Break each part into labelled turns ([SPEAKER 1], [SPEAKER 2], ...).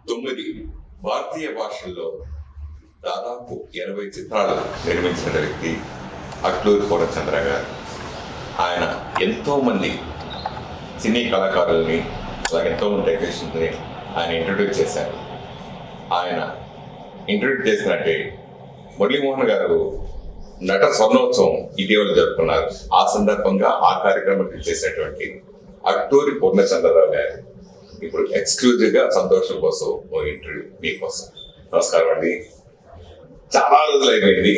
[SPEAKER 1] తొమ్మిది భారతీయ భాషల్లో దాదాపు ఎనభై చిత్రాలు నిర్మించిన వ్యక్తి అట్లూరి పూర్ణచంద్ర గారు ఆయన ఎంతో మంది సినీ కళాకారుల్ని అలాగే ఎంతో మంది టెక్నీషియన్స్ని ఆయన ఇంట్రడ్యూస్ చేశారు ఆయన ఇంట్రడ్యూస్ చేసినట్టే మురళీమోహన్ గారు నట స్వర్ణోత్సవం ఇటీవల జరుపుకున్నారు ఆ సందర్భంగా ఆ కార్యక్రమానికి చేసినటువంటి అట్టూరి పూర్ణచంద్రరావు గారు ఇప్పుడు ఎక్స్క్లూజివ్ గా సంతోషం కోసం ఓ ఇంటర్వ్యూ మీకోసం నమస్కారం అండి చాలా రోజులు అయిపోయింది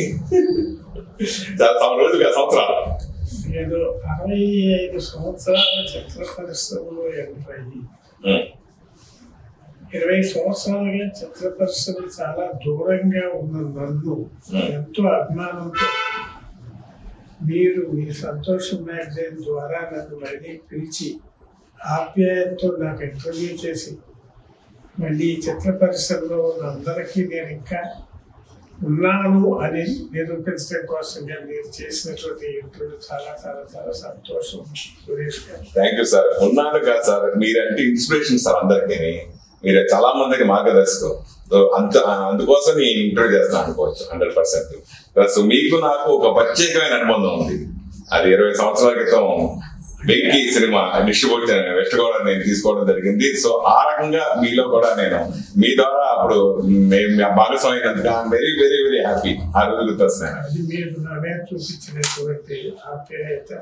[SPEAKER 1] చాలా చాలా రోజులు కాదు, సంవత్సరాలు
[SPEAKER 2] ఏదో అరవై ఐదు సంవత్సరాల చిత్ర పరిశ్రమలో ఎంటర్ అయ్యి
[SPEAKER 1] ఉమ్,
[SPEAKER 2] ఇరవై సంవత్సరాలుగా చిత్ర పరిశ్రమ చాలా దూరంగా ఉన్న నన్ను ఎంతో అభిమానంతో మీరు మీ సంతోషం మ్యాగజైన్ ద్వారా నన్ను మళ్ళీ పిలిచి ఆప్యాయంతో నాకు ఇంటర్వ్యూ చేసి మళ్ళీ ఈ చిత్ర పరిశ్రమలో ఉన్న అందరికీ నేను ఇంకా ఉన్నాను అని నిరూపించడం కోసంగా మీరు చేసినటువంటి ఇంటర్వ్యూ చాలా చాలా చాలా సంతోషం సురేష్ గారు
[SPEAKER 1] థ్యాంక్ యూ సార్ ఉన్నాను కాదు సార్ మీరంటే ఇన్స్పిరేషన్ సార్ అందరికీ మీరు చాలా మందికి మార్గదర్శకం సో అంత అందుకోసం నేను ఇంటర్వ్యూ చేస్తాను అనుకోవచ్చు హండ్రెడ్ పర్సెంట్ ప్లస్ మీకు నాకు ఒక ప్రత్యేకమైన అనుబంధం ఉంది అది ఇరవై సంవత్సరాల క్రితం వెంకీ సినిమా డిస్ట్రిబ్యూట్ వెస్ట్ గోడ నేను తీసుకోవడం జరిగింది సో ఆ రకంగా మీలో కూడా నేను మీ ద్వారా అప్పుడు మేము భాగస్వామి అయినందుకు వెరీ వెరీ వెరీ హ్యాపీ ఆ రోజు గుర్తొస్తున్నాను
[SPEAKER 2] అది మీరు నా మీద చూపించినటువంటి ఆప్యాయత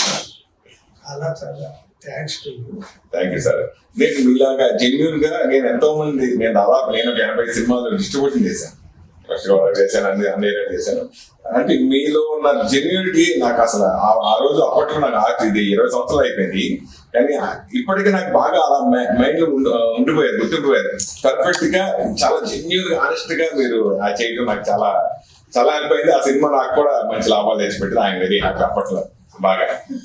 [SPEAKER 2] చాలా చాలా thanks to you
[SPEAKER 1] thank you sir నేను మీలాగా జెన్యున్ గా నేను ఎంతో మంది నేను దాదాపు నేను ఒక ఎనభై సినిమాలు డిస్ట్రిబ్యూషన్ చేశాను ఫస్ట్ గోదావరి చేశాను అన్ని అన్ని ఏరియా చేశాను అంటే మీలో ఉన్న జెన్యునిటీ నాకు అసలు ఆ- ఆ రోజు అప్పట్లో నాకు ఆర్ట్ ఇది ఇరవై సంవత్సరాలు అయిపోయింది కానీ ఇప్పటికీ నాకు బాగా అలా మైండ్ లో ఉండి- ఉండిపోయారు గుర్తుండిపోయారు పర్ఫెక్ట్ గా చాలా జెన్యున్ గా ఆనెస్ట్ గా మీరు ఆ చేయడం నాకు చాలా చాలా హెల్ప్ అయింది ఆ సినిమా నాకు కూడా మంచి లాభాలు తెచ్చిపెట్టింది ఆయన వెరీ హ్యాపీ అప్పట్లో బాగా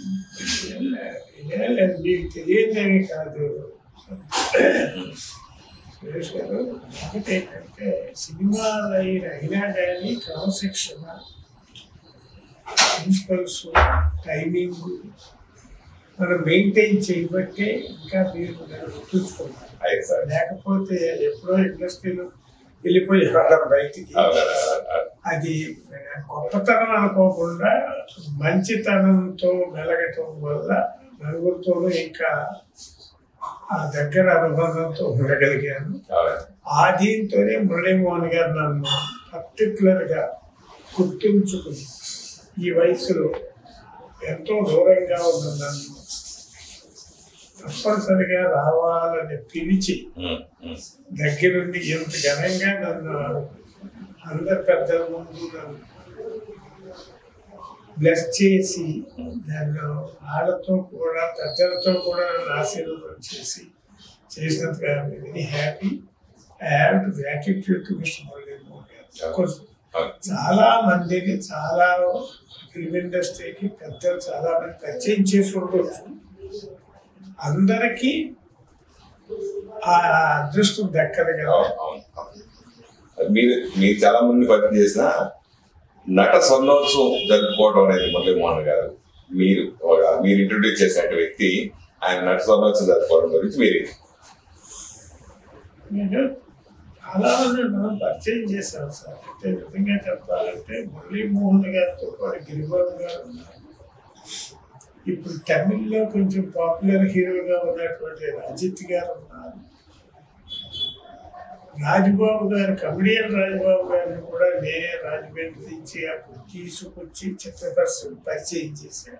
[SPEAKER 2] ఇదేం లేదు మీకు తెలియదేమి కాదు సురేష్ గారు ఒకటి ఏంటంటే సినిమాలు అయిన అయినా కానీ క్రమశిక్షణ ప్రిన్సిపల్స్ టైమింగ్ మనం మెయింటైన్ చేయబట్టే ఇంకా మీరు నన్ను గుర్తుంచుకున్నారు
[SPEAKER 1] అయితే సార్
[SPEAKER 2] లేకపోతే ఎప్పుడో ఇండస్ట్రీలో వెళ్ళిపోయి రావడం బయటికి
[SPEAKER 1] అవునా
[SPEAKER 2] అది గొప్పతనం అనుకోకుండా మంచితనంతో మెలగటం వల్ల నలుగురితోనూ ఇంకా ఆ దగ్గర అనుబంధంతో ఉండగలిగాను
[SPEAKER 1] అవునా
[SPEAKER 2] ఆ దీంతోనే మురళీమోహన్ గారు నన్ను పర్టికులర్గా గుర్తుంచుకుని ఈ వయసులో ఎంతో దూరంగా ఉన్న నన్ను తప్పనిసరిగా రావాలని పిలిచి
[SPEAKER 1] ఉమ్, ఉమ్.
[SPEAKER 2] దగ్గరుండి ఎంత ఘనంగా నన్ను అందరి పెద్దల ముందు నన్ను బ్లెస్ చేసి నన్ను వాళ్ళతో కూడా పెద్దలతో కూడా నన్ను ఆశీర్వాదం చేసి చేసినందుకు I'm very happy I have to gratitude to mister Muralimohan garu చాలా మందిని చాలా ఫిల్మ్ ఇండస్ట్రీకి పెద్దలు చాలా మంది పరిచయం చేసి ఉండొచ్చు అందరికీ ఆ అదృష్టం దక్కదు కదా
[SPEAKER 1] అవును, అవును, అవును. మీరు మీరు చాలా మంది పరిచయం చేసిన నట స్వర్ణోత్సవం జరుపుకోవడం అనేది మురళీమోహన్ గారు మీరు ఒక- మీరు ఇంట్రొడ్యూస్ చేసిన వ్యక్తి ఆయన నట స్వర్ణోత్సవం జరుపుకోవడం గురించి మీరు
[SPEAKER 2] నేను చాలా మంది మనం పరిచయం చేశాం సార్ అంటే నిజంగా చెప్పాలంటే మురళీమోహన్ గారితో పాటు గిరిబాబు గారు ఉన్నారు ఇప్పుడు తమిళ్లో కొంచెం పాపులర్ హీరోగా ఉన్నటువంటి అజిత్ గారు ఉన్నారు రాజబాబు గారు కమిడియన్ రాజబాబు గారిని కూడా నేనే రాజమండ్రి నుంచి అప్పుడు తీసుకొచ్చి చిత్రపరిశ్రమ పరిచయం చేశాను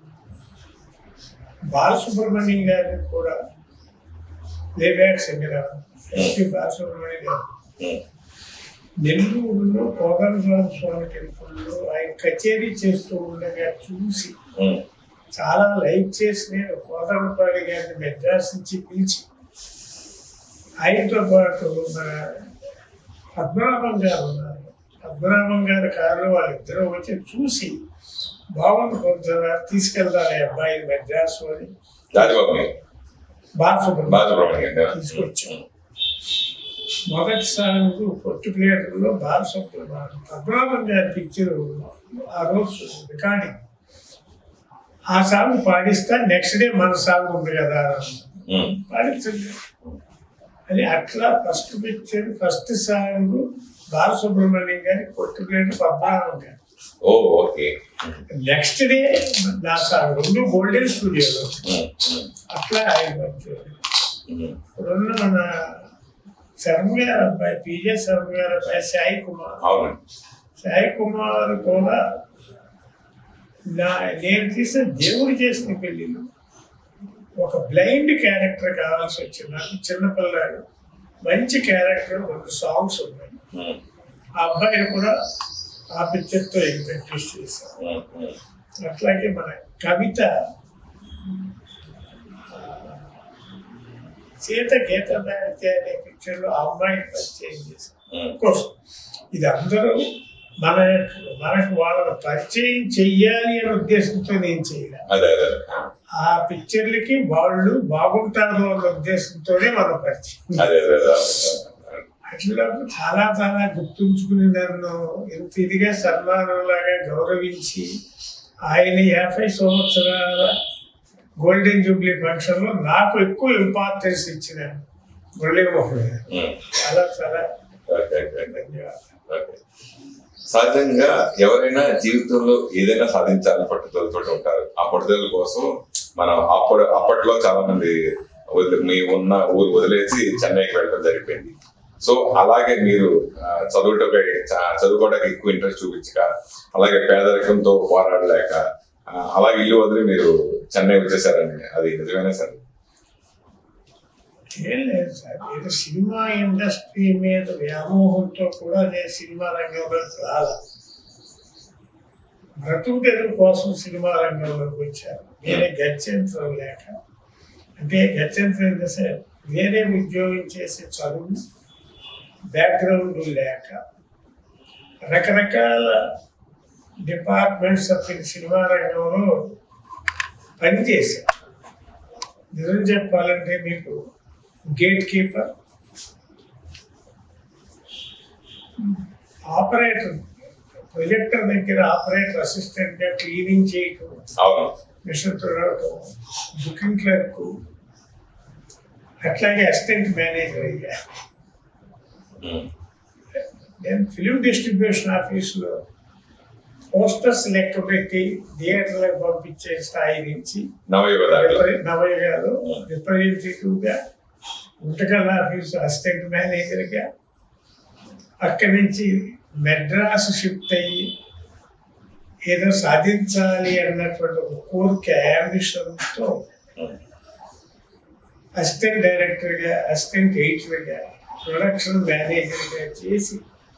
[SPEAKER 2] బాలసుబ్రహ్మణ్యం గారిని కూడా ప్లేబ్యాక్ సింగర్ ఎస్పి బాలసుబ్రహ్మణ్యం గారు
[SPEAKER 1] ఉమ్,
[SPEAKER 2] నెల్లూరులో కోదండరామ స్వామి టెంపుల్లో ఆయన కచేరీ చేస్తూ ఉండగా చూసి
[SPEAKER 1] ఉమ్,
[SPEAKER 2] చాలా లైక్ చేసి నేను కోదండపాడి గారిని మెడ్రాస్ నుంచి పిలిచి ఆయనతో పాటు మన పద్మనాభం గారు ఉన్నారు పద్మనాభం గారి కారులో వాళ్ళిద్దరూ వచ్చి చూసి బాగుంది కొంచెం తీసుకెళ్తాను ఈ అబ్బాయిని మెడ్రాస్ అని
[SPEAKER 1] రాజబాబు గారు,
[SPEAKER 2] బాలసుబ్రహ్మణ్యం
[SPEAKER 1] బాలసుబ్రహ్మణ్యం గారు.
[SPEAKER 2] తీసుకొచ్చాం మొదటి సాంగ్ పొట్టు ప్లేటర్లో బాలసుబ్రహ్మణ్యం పద్మనాభం గారి పిక్చర్ ఆ రోజు రికార్డింగ్ ఆ సాంగ్ పాడిస్తా నెక్స్ట్ డే మన సాంగ్ ఉంది కదా
[SPEAKER 1] ఉమ్,
[SPEAKER 2] పాడించండి అని అట్లా first picture first song Balasubrahmanyam garu కొట్టుకునేటి పద్మనాభం గారు
[SPEAKER 1] ఓ ఓకే
[SPEAKER 2] నెక్స్ట్ డే నా సాంగ్ రెండు గోల్డెన్ స్టూడియోలో
[SPEAKER 1] ఉమ్, ఉమ్,
[SPEAKER 2] అట్లా ఆయన వచ్చారు.
[SPEAKER 1] ఉమ్,
[SPEAKER 2] ఇప్పుడున్న మన శర్మ గారు అబ్బాయి పిజే శర్మ గారు అబ్బాయి సాయి కుమార్
[SPEAKER 1] అవును
[SPEAKER 2] సాయి కుమార్ కూడా నా నేను తీసిన దేవుడు చేసిన పెళ్ళిలో ఒక బ్లైండ్ క్యారెక్టర్ కావాల్సి వచ్చింది నాకు చిన్నపిల్లాడు మంచి క్యారెక్టర్ రెండు సాంగ్స్ ఉన్నాయి
[SPEAKER 1] ఉమ్,
[SPEAKER 2] ఆ అబ్బాయిని కూడా ఆ పిక్చర్తో ఇంట్రడ్యూస్ చేశాను
[SPEAKER 1] ఉమ్, ఉమ్.
[SPEAKER 2] అట్లాగే మన కవిత ఆ, సీత గీత భారతి అనే పిక్చర్లో ఆ అమ్మాయిని పరిచయం చేశాను
[SPEAKER 1] ఉమ్,
[SPEAKER 2] కోర్స్ ఇది అందరూ మన మనకు వాళ్ళని పరిచయం చెయ్యాలి అనే ఉద్దేశంతో నేను చేయలే
[SPEAKER 1] అదే అదే
[SPEAKER 2] ఆ పిక్చర్లకి వాళ్ళు బాగుంటారు అనే ఉద్దేశంతోనే మనం పరిచయం
[SPEAKER 1] అదే అదే అదే
[SPEAKER 2] అట్లా చాలా చాలా గుర్తుంచుకుని నన్ను ఎంత ఇదిగా సన్మానంలాగా గౌరవించి ఆయన యాభై సంవత్సరాల గోల్డెన్ జూబ్లీ ఫంక్షన్లో నాకు ఎక్కువ ఇంపార్టెన్స్ ఇచ్చిన మురళీమోహన్ గారు
[SPEAKER 1] ఉమ్,
[SPEAKER 2] చాలా చాలా
[SPEAKER 1] ఓకే ఓకే
[SPEAKER 2] ధన్యవాదాలు
[SPEAKER 1] ఓకే. సహజంగా ఎవరైనా జీవితంలో ఏదైనా సాధించాలని పట్టుదలతో ఉంటారు ఆ పట్టుదల కోసం మనం అప్పుడు అప్పట్లో చాలా మంది వదిలి మీ ఉన్న ఊరు వదిలేసి చెన్నైకి వెళ్ళడం జరిగిపోయింది సో అలాగే మీరు ఆ, చదువుటపై చ- చదువుకోవడానికి ఎక్కువ ఇంట్రెస్ట్ చూపించక అలాగే పేదరికంతో పోరాడలేక ఆ, అలాగే ఇల్లు వదిలి మీరు చెన్నై వచ్చేసారని అది నిజమేనా సార్
[SPEAKER 2] ఏం లేదు సార్ నేను సినిమా ఇండస్ట్రీ మీద వ్యామోహంతో కూడా నేను సినిమా రంగంలోకి రాలా బ్రతుకు తెరువు కోసం సినిమా రంగంలోకి వచ్చాను వేరే గత్యంతరం లేక అంటే గత్యంతరం ఇన్ ద సెన్స్ వేరే ఉద్యోగం చేసే చదువు బ్యాక్గ్రౌండ్ లేక రకరకాల డిపార్ట్మెంట్స్ ఆఫ్ సినిమా రంగంలో పనిచేశాను నిజం చెప్పాలంటే మీకు గేట్ కీపర్ ఆపరేటర్ ప్రొజెక్టర్ దగ్గర ఆపరేటర్ అసిస్టెంట్ గా క్లీనింగ్ చేయటం
[SPEAKER 1] అవును
[SPEAKER 2] మిషన్ తుడవటం బుకింగ్ క్లర్క్ అట్లాగే అసిస్టెంట్ మేనేజర్ అయ్యా
[SPEAKER 1] ఉమ్,
[SPEAKER 2] నేను ఫిలిం డిస్ట్రిబ్యూషన్ ఆఫీసులో పోస్టర్స్ లెక్క పెట్టి థియేటర్లకు పంపించే స్థాయి నుంచి
[SPEAKER 1] నవయుగ దాంట్లో
[SPEAKER 2] రిప్రజె- నవయ్య గారు రిప్రజెంటేటివ్ గా ఉంటకల్ ఆఫీస్ అసిస్టెంట్ మేనేజర్ గా అక్కడి నుంచి మెడ్రాస్ షిఫ్ట్ అయ్యి ఏదో సాధించాలి అన్నటువంటి ఒక కోరిక అంబిషన్తో
[SPEAKER 1] ఉమ్,
[SPEAKER 2] అసిస్టెంట్ డైరెక్టర్ గా అసిస్టెంట్ ఎడిటర్ గా ప్రొడక్షన్ మేనేజర్ గా చేసి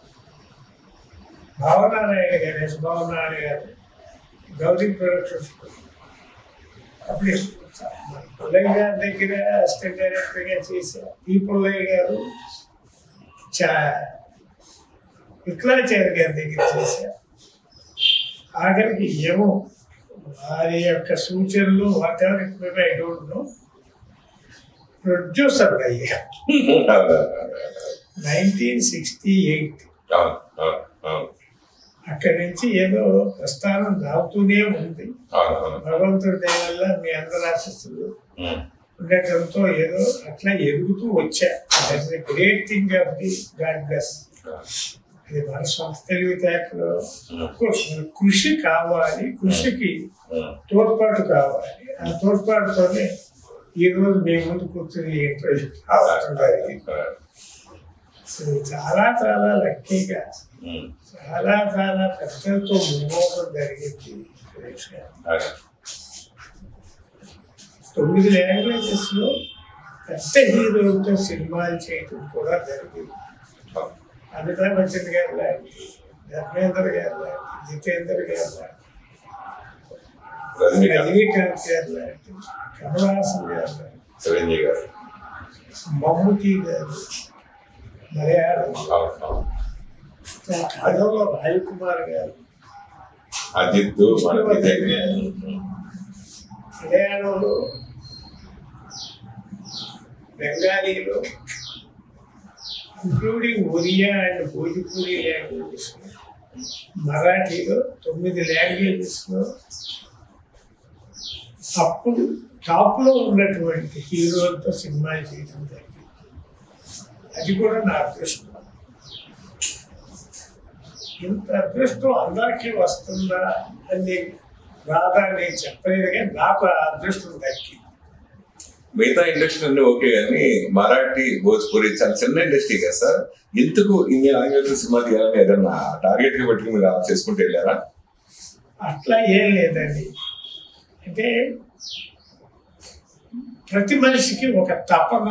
[SPEAKER 2] భావనారాయణ గారు ఎస్ భావనారాయణ గారు గౌరీ ప్రొడక్షన్స్ అప్పుడు పుల్లయ్య గారి దగ్గర అసిస్టెంట్ డైరెక్టర్ గా చేశారు ఈ పుల్లయ్య గారు చా విఠలాచార్య గారి దగ్గర చేశారు ఆఖరికి ఏమో వారి యొక్క సూచనలు whatever it may I don't know producer అయ్యా
[SPEAKER 1] అవును, అవును, అవును,
[SPEAKER 2] నైన్టీన్ సిక్స్టీ ఎయిట్
[SPEAKER 1] అవును, అవును, అవును,
[SPEAKER 2] అక్కడి నుంచి ఏదో ప్రస్థానం రావుతూనే ఉంది
[SPEAKER 1] అవును, అవును.
[SPEAKER 2] భగవంతుడి దయ వల్ల మీ అందరి ఆశిస్తులు
[SPEAKER 1] ఉమ్,
[SPEAKER 2] ఉండటంతో ఏదో అట్లా ఎదుగుతూ వచ్చా great thing of the god bless అది మన సొంత తెలివితేటలు Of course, మన కృషి కావాలి కృషికి
[SPEAKER 1] ఉమ్,
[SPEAKER 2] తోడ్పాటు కావాలి ఆ తోడ్పాటుతోనే ఈ రోజు మీ ముందు కూర్చుని ఇంటర్వ్యూ అవుతుంది సో చాలా చాలా లక్కీగా
[SPEAKER 1] ఉమ్,
[SPEAKER 2] చాలా చాలా పెద్దలతో ముమ్మోటం జరిగింది సురేష్ గారు.
[SPEAKER 1] అవును.
[SPEAKER 2] తొమ్మిది లాంగ్వేజెస్ లో పెద్ద హీరోలతో సినిమాలు చేయడం కూడా జరిగింది
[SPEAKER 1] అవును.
[SPEAKER 2] అమితాబ్ బచ్చన్ గారు లాంటి ధర్మేంద్ర గారు లాంటి జితేంద్ర గారు లాంటి
[SPEAKER 1] రజనీకాంత్
[SPEAKER 2] రజనీకాంత్ గారు లాంటి కమలహాసన్ గారు లాంటి
[SPEAKER 1] చిరంజీవి గారు
[SPEAKER 2] మమ్ముటి గారు మలయాళం
[SPEAKER 1] అవును, అవును.
[SPEAKER 2] కథలో రాజ్ కుమార్ గారు
[SPEAKER 1] అజిత్ మన విజయ్ ఉమ్,
[SPEAKER 2] మలయాళంలో బెంగాలీలో including Oriya and Bhojpuri languages మరాఠీలో తొమ్మిది లాంగ్వేజెస్లో అప్పుడు టాప్లో ఉన్నటువంటి హీరోలతో సినిమాలు చేయడం జరిగింది అది కూడా నా అదృష్టం ఇంత అదృష్టం అందరికీ వస్తుందా అని రాదా అని చెప్పలేదు కానీ నాకు ఆ అదృష్టం దక్కింది
[SPEAKER 1] మిగతా ఇండస్ట్రీ అన్ని ఓకే కానీ మరాఠీ భోజ్పురి చాలా చిన్న ఇండస్ట్రీ కదా సార్ ఎందుకు ఇన్ని లాంగ్వేజ్ సినిమా తీయాలని ఏదన్నా టార్గెట్ గా పెట్టుకుని మీరు అలా చేసుకుంటూ వెళ్ళారా
[SPEAKER 2] అట్లా ఏం లేదండి అంటే ప్రతి మనిషికి ఒక తపన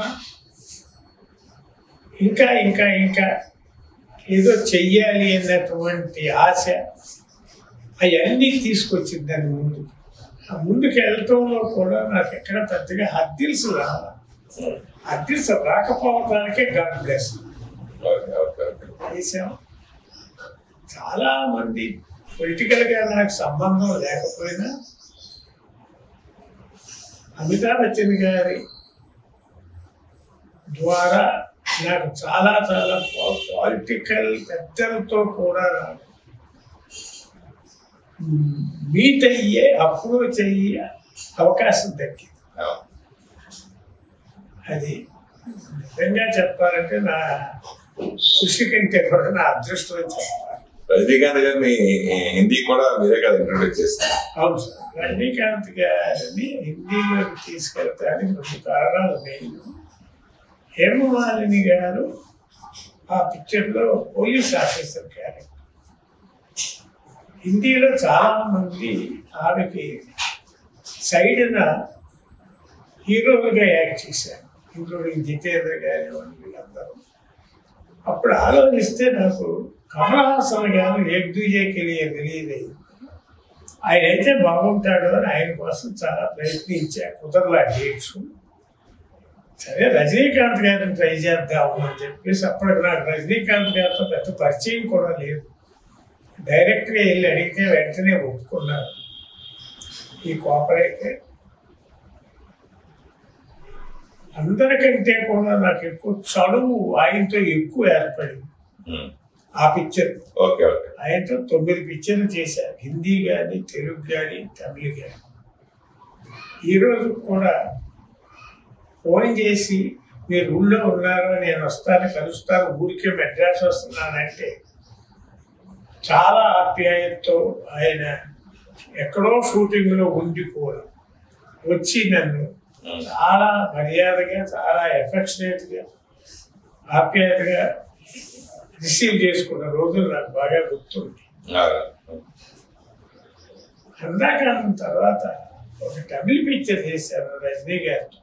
[SPEAKER 2] ఇంకా ఇంకా ఇంకా ఏదో చెయ్యాలి అన్నటువంటి ఆశ అవన్నీ తీసుకొచ్చింది దాని ముందు ఆ ముందుకు వెళ్ళటంలో కూడా నాకు ఎక్కడ పెద్దగా హద్దిల్స్ రావాలి హద్దిల్స్ రాకపోవడానికే god bless
[SPEAKER 1] okay okay okay
[SPEAKER 2] చేశాం చాలా మంది పొలిటికల్ గా నాకు సంబంధం లేకపోయినా అమితాబ్ బచ్చన్ గారి ద్వారా నాకు చాలా చాలా పొలిటికల్ పెద్దలతో కూడా నాకు మీట్ అయ్యే అప్రోచ్ అయ్యే అవకాశం దక్కింది అది నిజంగా చెప్పాలంటే నా కృషి కంటే కూడా నా అదృష్టం అని చెప్పాలి
[SPEAKER 1] రజనీకాంత్ గారిని హిందీ కూడా మీరే కదా ఇంట్రొడ్యూస్ చేస్తారు
[SPEAKER 2] అవును సార్ రజనీకాంత్ గారిని హిందీలోకి తీసుకెళ్తానికి రెండు కారణాలు మెయిన్ హేమమాలిని గారు ఆ పిక్చర్లో పోలీస్ ఆఫీసర్ క్యారెక్టర్ హిందీలో చాలా మంది ఆమెకి సైడ్న హీరోలుగా యాక్ట్ చేశారు ఇంక్లూడింగ్ జితేంద్ర గారి వాళ్ళు వీళ్ళందరూ అప్పుడు ఆలోచిస్తే నాకు కమల్ హాసన్ గారు ఏక్ దూజేకి రిలీజ్ అయింది ఆయన అయితే బాగుంటాడు అని ఆయన కోసం చాలా ప్రయత్నించా కుదరలా డేట్స్ సరే రజనీకాంత్ గారిని ట్రై చేద్దాము అని చెప్పేసి అప్పటికి నాకు రజనీకాంత్ గారితో పెద్ద పరిచయం కూడా లేదు డైరెక్ట్గా వెళ్ళి అడిగితే వెంటనే ఒప్పుకున్నారు ఈ కోఆపరేట్ అందరికంటే కూడా నాకు ఎక్కువ చదువు ఆయనతో ఎక్కువ ఏర్పడింది ఆ పిక్చర్
[SPEAKER 1] ఓకే ఓకే
[SPEAKER 2] ఆయనతో తొమ్మిది పిక్చర్లు చేశారు హిందీ కానీ తెలుగు కానీ తమిళ కానీ ఈరోజు కూడా ఫోన్ చేసి మీరు ఊళ్ళో ఉన్నారు నేను వస్తాను కలుస్తాను ఊరికే మెడ్రాస్ వస్తున్నానంటే చాలా ఆప్యాయతతో ఆయన ఎక్కడో షూటింగ్లో ఉండి కూడా వచ్చి నన్ను చాలా మర్యాదగా చాలా ఎఫెక్షనేట్గా ఆప్యాయతగా రిసీవ్ చేసుకున్న రోజులు నాకు బాగా గుర్తుంది అందాకాలం తర్వాత ఒక తమిళ పిక్చర్ చేశాను రజనీ గారితో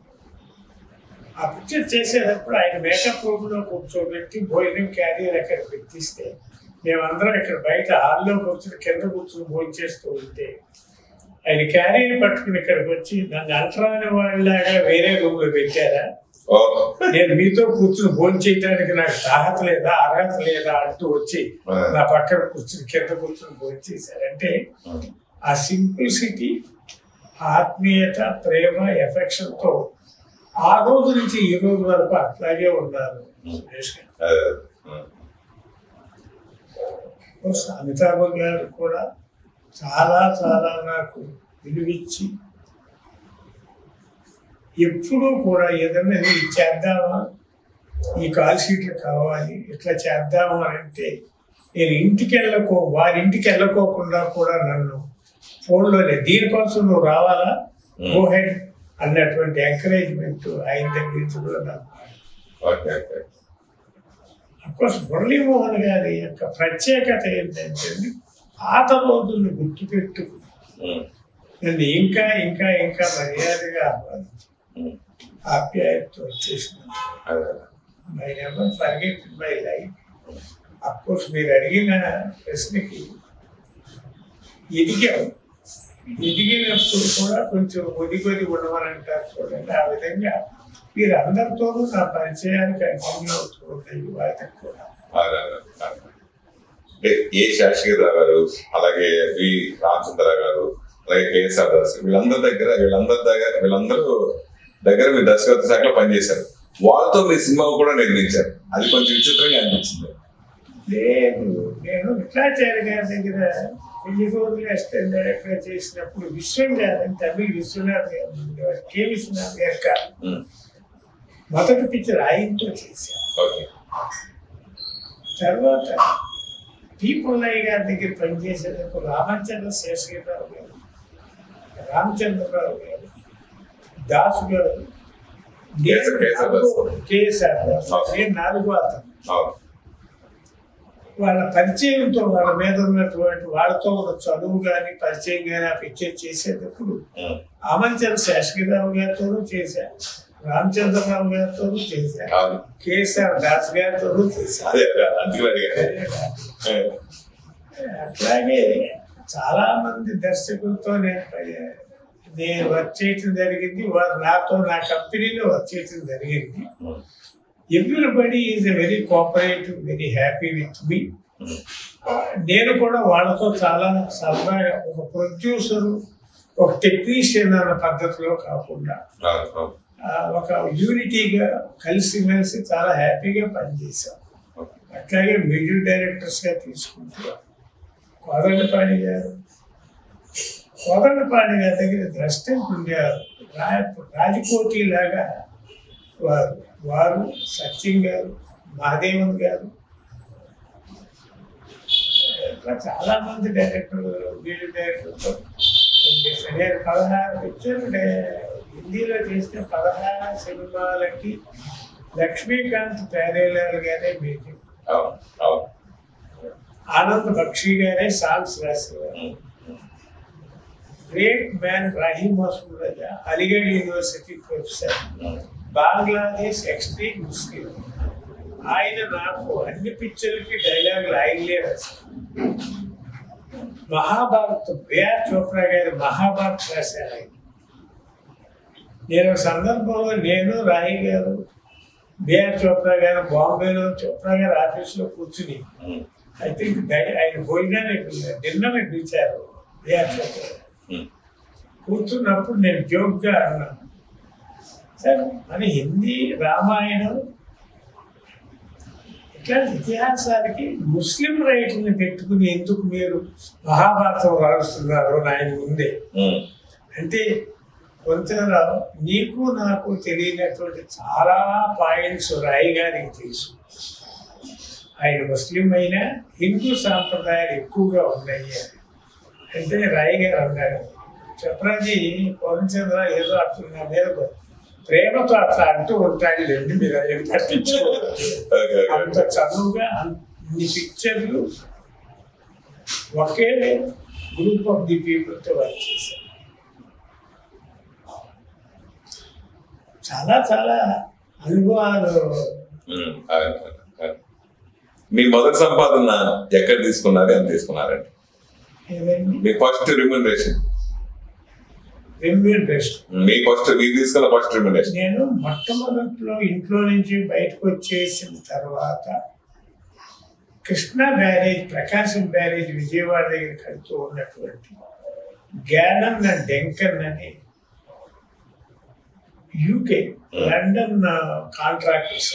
[SPEAKER 2] ఆ పిక్చర్ చేసేటప్పుడు ఆయన మేకప్ రూమ్ లో కూర్చోబెట్టి భోజనం క్యారియర్ అక్కడ పెట్టిస్తే మేమందరం ఇక్కడ బయట హాల్లో కూర్చుని కింద కూర్చుని భోజనం చేస్తూ ఉంటే ఆయన క్యారియర్ పట్టుకుని ఇక్కడికి వచ్చి నన్ను అంటరాని వాళ్ళలాగా వేరే రూమ్ లో పెట్టారా
[SPEAKER 1] ఓ
[SPEAKER 2] నేను మీతో కూర్చుని భోజనం చేయడానికి నాకు తాహత లేదా అర్హత లేదా అంటూ వచ్చి నా పక్కన కూర్చుని కింద కూర్చుని భోజనం చేశారంటే ఆ సింప్లిసిటీ ఆత్మీయత ప్రేమ ఎఫెక్షన్ తో ఆ రోజు నుంచి ఈ రోజు వరకు అట్లాగే ఉన్నారు సురేష్ గారు. కోర్స్ అమితాబ్ గారు కూడా చాలా చాలా నాకు విలువిచ్చి ఎప్పుడూ కూడా ఏదైనా ఇది చేద్దామా ఈ కాల్ షీట్లు కావాలి ఇట్లా చేద్దాము అని అంటే నేను ఇంటికి వెళ్ళకో వారి ఇంటికి వెళ్ళకోకుండా కూడా నన్ను ఫోన్లోనే దీనికోసం నువ్వు రావాలా గో హెడ్ అన్నటువంటి ఎంకరేజ్మెంట్ ఆయన దగ్గర నుంచి కూడా నాకు
[SPEAKER 1] ఓకే ఓకే
[SPEAKER 2] అఫ్కోర్స్ మురళీమోహన్ గారి యొక్క ప్రత్యేకత ఏంటంటే పాత రోజులను గుర్తుపెట్టుకుని నన్ను ఇంకా ఇంకా ఇంకా మర్యాదగా ఆహ్వానించి ఆప్యాయతతో వచ్చేసిన my never forget my life of course మీరు అడిగిన ప్రశ్నకి ఎదిగాం ఎదిగినప్పుడు కూడా కొంచెం ఒదిగొది ఉండమని అంటారు చూడండి ఆ విధంగా వీరందరితోనూ నా పరిచయాలు కంటిన్యూ అవుతూ ఉంటాయి వాటికి కూడా
[SPEAKER 1] అంటే ఏ శాస్త్రీరావు గారు అలాగే వి రామచంద్ర గారు అలాగే కేఎస్ఆర్ దాస్ వీళ్ళందరి దగ్గర వీళ్ళందరి దగ్గర వీళ్ళందరూ దగ్గర మీరు దర్శకత్వ శాఖలో పనిచేశారు వాళ్ళతో మీ సినిమా కూడా నిర్మించారు అది కొంచెం విచిత్రంగా అనిపించింది
[SPEAKER 2] లేదు నేను విట్లాచార్య గారి దగ్గర కొన్ని రోజులు అసిస్టెంట్ డైరెక్టర్ చేసినప్పుడు విశ్వం గారు అని తమిళ విశ్వనాథ్ గారు ఉండేవారు కె విశ్వనాథ్ గారు కాదు
[SPEAKER 1] ఉమ్,
[SPEAKER 2] మొదటి పిక్చర్ ఆయనతో చేశాను
[SPEAKER 1] ఓకే
[SPEAKER 2] తర్వాత టి పుల్లయ్య గారి దగ్గర పనిచేసేటప్పుడు రామచంద్ర శేషగిరిరావు గారు రామచంద్రరావు గారు దాసు గారు
[SPEAKER 1] కేశవ- కేశవ దాసు.
[SPEAKER 2] కేఎస్ఆర్ దాసు. నేను నాలుగో అతను
[SPEAKER 1] అవును
[SPEAKER 2] వాళ్ళ పరిచయంతో వాళ్ళ మీద ఉన్నటువంటి వాళ్ళతో ఉన్న చదువు కానీ పరిచయం కానీ ఆ పిక్చర్ చేసేటప్పుడు
[SPEAKER 1] ఉమ్.
[SPEAKER 2] ఆమంచంద్ర శేషగిరిరావు గారితోనూ చేశాను రామచంద్రరావు గారితోనూ చేశాను
[SPEAKER 1] అవును
[SPEAKER 2] కేఎస్ఆర్ దాస్ గారితోనూ చేశాను
[SPEAKER 1] అదే అదే, అందుకే అడిగాను ఉమ్.
[SPEAKER 2] అట్లాగే చాలా మంది దర్శకులతో నేను ప- నేను వర్క్ చేయటం జరిగింది వారు నాతో నా కంపెనీలో వర్క్ చేయటం జరిగింది
[SPEAKER 1] um.
[SPEAKER 2] Everybody is a very cooperative very happy with me
[SPEAKER 1] um.
[SPEAKER 2] నేను కూడా వాళ్ళతో చాలా సరదాగా ఒక ప్రొడ్యూసర్ ఒక టెక్నీషియన్ అన్న పద్ధతిలో కాకుండా
[SPEAKER 1] అవును అవును
[SPEAKER 2] ఆ, ఒక యూనిటీగా కలిసిమెలిసి చాలా హ్యాపీగా పనిచేశాం
[SPEAKER 1] ఓకే.
[SPEAKER 2] అట్లాగే మ్యూజిక్ డైరెక్టర్స్గా తీసుకుంటే కోదండపాణి గారు కోదండపాణి గారి దగ్గర ద్రష్టంకి ఉండేవారు రా- రాజకోటి లాగా వారు వారు సత్యం గారు మహాదేవన్ గారు ఇంకా చాలా మంది డైరెక్టర్లు మ్యూజిక్ డైరెక్టర్తో పనిచేశాను నేను పదహారు పిక్చర్లు డే- హిందీలో చేసిన పదహారు సినిమాలకి లక్ష్మీకాంత్ ప్యారేలాల్ గారే మ్యూజిక్
[SPEAKER 1] అవును అవును
[SPEAKER 2] ఆనంద్ బక్షి గారే సాంగ్స్ రాసేవారు
[SPEAKER 1] um.
[SPEAKER 2] Great man Rahim Masood Raza Aligarh university professor
[SPEAKER 1] um.
[SPEAKER 2] Bangladesh extreme Muslim ఆయన నాకు అన్ని పిక్చర్లకి డైలాగులు ఆయనలే రాశారు మహాభారత్ బిఆర్ చోప్రా గారి మహాభారత్ రాశారు ఆయన నేను ఒక సందర్భంలో నేను రాయి గారు బిఆర్ చోప్రా గారు బాంబేలో చోప్రా గారి ఆఫీస్లో కూర్చుని
[SPEAKER 1] ఉమ్.
[SPEAKER 2] ఐ థింక్ ఆయన భోజనానికి పిలిచారు డిన్నర్కి పిలిచారు బిఆర్ చోప్రా గారు.
[SPEAKER 1] ఉమ్.
[SPEAKER 2] కూర్చున్నప్పుడు నేను జోక్గా అన్నాను సార్ మన హిందీ రామాయణం ఇట్లాంటి ఇతిహాసానికి ముస్లిం రైట్ని పెట్టుకుని ఎందుకు మీరు మహాభారతం రాస్తున్నారు అని ఆయన ముందే
[SPEAKER 1] ఉమ్.
[SPEAKER 2] అంటే కొంతరావు నీకు నాకు తెలియనటువంటి చాలా పాయింట్స్ రాయి గారికి తెలుసు ఆయన ముస్లిం అయినా హిందూ సాంప్రదాయాలు ఎక్కువగా ఉన్నాయి అని. అంటే రాయి గారు అన్నారు చెప్పరాజీ పవన్చంద్ర ఏదో అట్లా నా మీద ప్రేమతో అట్లా అంటూ ఉంటాడు లేండి మీరు అవి పట్టించుకోవాలి
[SPEAKER 1] ఓకే, ఓకే.
[SPEAKER 2] అంత చదువుగా అన్ని పిక్చర్లు ఒకే గ్రూప్ ఆఫ్ ది పీపుల్తో వర్క్ చేశారు చాలా చాలా అనుభవాలు
[SPEAKER 1] ఉమ్. అవును, అవును, అవును. మీ మొదటి సంపాదన ఎక్కడ తీసుకున్నారు ఎంత తీసుకున్నారండి
[SPEAKER 2] ఏదండి
[SPEAKER 1] మీ ఫస్ట్ రిమ్యునరేషన్
[SPEAKER 2] రెమ్యూనరేషన్
[SPEAKER 1] మీ ఫస్ట్ మీరు తీసుకున్న ఫస్ట్ రిమ్యునరేషన్
[SPEAKER 2] నేను మొట్టమొదట్లో ఇంట్లో నుంచి బయటకు వచ్చేసిన తర్వాత కృష్ణా బ్యారేజ్ ప్రకాశం బ్యారేజ్ విజయవాడ దగ్గర కడుతూ ఉన్నటువంటి గ్యానన్ అండ్ డెంకన్ అని యూకే లండన్ కాంట్రాక్టర్స్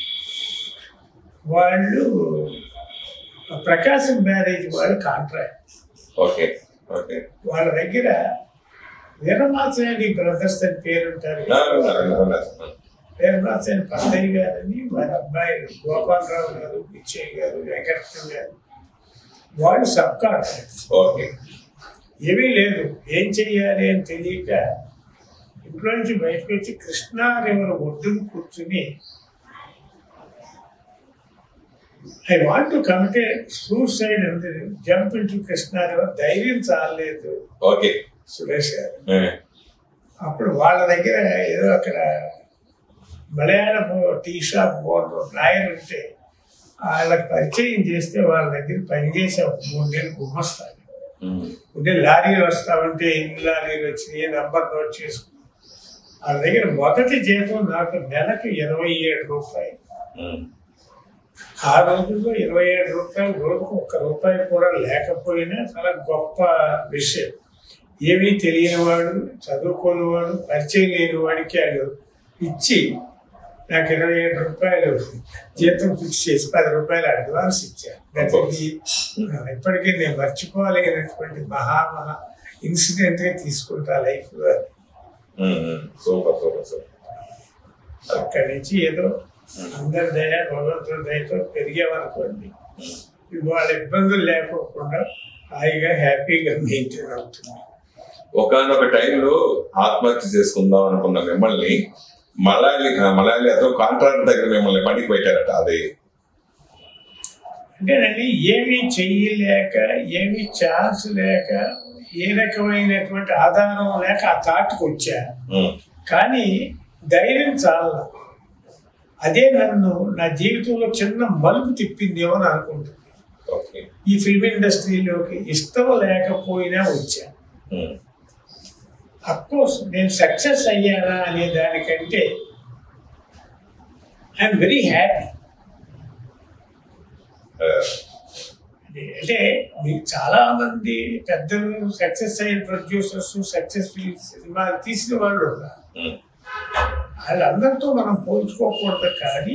[SPEAKER 2] వాళ్ళు ప్రకాశం బ్యారేజ్ వాళ్ళు కాంట్రాక్ట్
[SPEAKER 1] ఓకే ఓకే
[SPEAKER 2] వాళ్ళ దగ్గర వీరమాచారి బ్రదర్స్ అని పేరుంటారు వీరమాచారి పద్దయ్య గారని వారి అబ్బాయి గోపాలరావు గారు పిచ్చయ్య గారు వెంకటరత్న గారు వాళ్ళు సబ్ కాంట్రాక్ట్స్
[SPEAKER 1] ఓకే
[SPEAKER 2] ఏమీ లేదు ఏం చెయ్యాలి అని తెలియక ఇంట్లో నుంచి బయటకు వచ్చి కృష్ణా రివర్ ఒడ్డును కూర్చుని I want to commit suicide అంది జంప్ ఇంటూ కృష్ణా రివర్ ధైర్యం చాలలేదు
[SPEAKER 1] ఓకే
[SPEAKER 2] సురేష్ గారు అప్పుడు వాళ్ళ దగ్గర ఏదో అక్కడ Malayalam tea shop board Nair ఉంటే వాళ్ళకి పరిచయం చేస్తే వాళ్ళ దగ్గర పనిచేసే ఒక మూడు నెలలు గుమ్మస్తాను ఉంటే లారీలు వస్తా ఉంటే ఎన్ని లారీలు వచ్చినాయి నంబర్ నోట్ చేసుకున్నాం వాళ్ళ దగ్గర మొదటి జీతం నాకు నెలకు ఇరవై ఏడు రూపాయలు ఆ రోజుల్లో ఇరవై ఏడు రూపాయలు రోజుకు ఒక్క రూపాయి కూడా లేకపోయినా చాలా గొప్ప విషయం ఏమీ తెలియనివాడు చదువుకోనివాడు పరిచయం లేని వాడికి వాళ్ళు ఇచ్చి నాకు ఇరవై ఏడు రూపాయలు జీతం ఫిక్స్ చేసి పది రూపాయలు అడ్వాన్స్ ఇచ్చారు That is the- ఇప్పటికీ నేను మర్చిపోలేనటువంటి మహా మహా ఇన్సిడెంట్ గా తీసుకుంటా లైఫ్ లో
[SPEAKER 1] సూపర్ సూపర్ సూపర్
[SPEAKER 2] అక్కడి నుంచి ఏదో అందరి దయ భగవంతుడి దయతో పెరిగామనుకోండి ఇవాళ ఇబ్బందులు లేకోకుండా హాయిగా హ్యాపీగా మెయింటైన్ అవుతుంది
[SPEAKER 1] ఒకనొక టైంలో ఆత్మహత్య చేసుకుందాం అనుకున్న మిమ్మల్ని మలయాళి మలయాళి అతో కాంట్రాక్ట్ దగ్గర మిమ్మల్ని పనికి పెట్టారట అది
[SPEAKER 2] అంటేనండి ఏమీ చెయ్యలేక ఏమీ ఛాన్స్ లేక ఏ రకమైనటువంటి ఆధారం లేక ఆ తాటుకు వచ్చా
[SPEAKER 1] ఉమ్,
[SPEAKER 2] కానీ ధైర్యం చాలా అదే నన్ను నా జీవితంలో చిన్న మలుపు తిప్పిందేమో అని అనుకుంటుంది
[SPEAKER 1] ఓకే
[SPEAKER 2] ఈ ఫిల్మ్ ఇండస్ట్రీలోకి ఇష్టం లేకపోయినా వచ్చా
[SPEAKER 1] ఉమ్,
[SPEAKER 2] కోర్స్ నేను సక్సెస్ అయ్యానా అనే దానికంటే ఐఎమ్ వెరీ హ్యాపీ
[SPEAKER 1] ఆ,
[SPEAKER 2] అంటే మీకు చాలా మంది పెద్దలు సక్సెస్ అయిన ప్రొడ్యూసర్స్ సక్సెస్ఫుల్ సినిమా తీసిన వాళ్ళు ఉన్నారు
[SPEAKER 1] ఉమ్,
[SPEAKER 2] వాళ్ళందరితో మనం పోల్చుకోకూడదు కానీ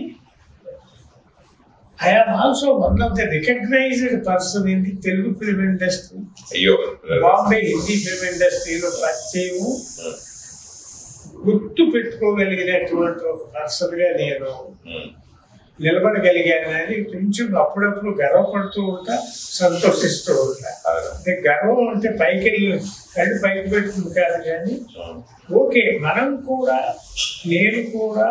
[SPEAKER 2] I'm also one of the recognised person in the Telugu film industry
[SPEAKER 1] అయ్యో
[SPEAKER 2] బాంబే హిందీ ఫిల్మ్ ఇండస్ట్రీలో పరిచయం
[SPEAKER 1] ఉమ్,
[SPEAKER 2] గుర్తు పెట్టుకోగలిగినటువంటి ఒక పర్సన్గా నేను
[SPEAKER 1] ఉమ్,
[SPEAKER 2] నిలబడగలిగానని కొంచెం అప్పుడప్పుడు గర్వపడుతూ ఉంటా సంతోషిస్తూ ఉంటా
[SPEAKER 1] ఆ,
[SPEAKER 2] అంటే గర్వం అంటే పైకి వెళ్ళి కళ్ళు పైకి పెట్టుకుంది కాదు కానీ
[SPEAKER 1] ఉమ్,
[SPEAKER 2] ఓకే మనం కూడా నేను కూడా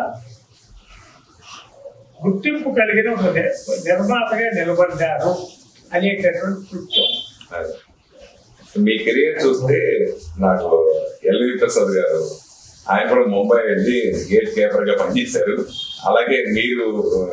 [SPEAKER 2] గుర్తింపు కలిగిన ఒక ని- నిర్మాతగా నిలబడ్డాను అనేటటువంటి కృత్యం
[SPEAKER 1] అదే. మీ కెరియర్ చూస్తే నాకు ఎల్వి ప్రసాద్ గారు ఆయన కూడా ముంబై వెళ్ళి గేట్ కీపర్ గా పనిచేశారు అలాగే మీరు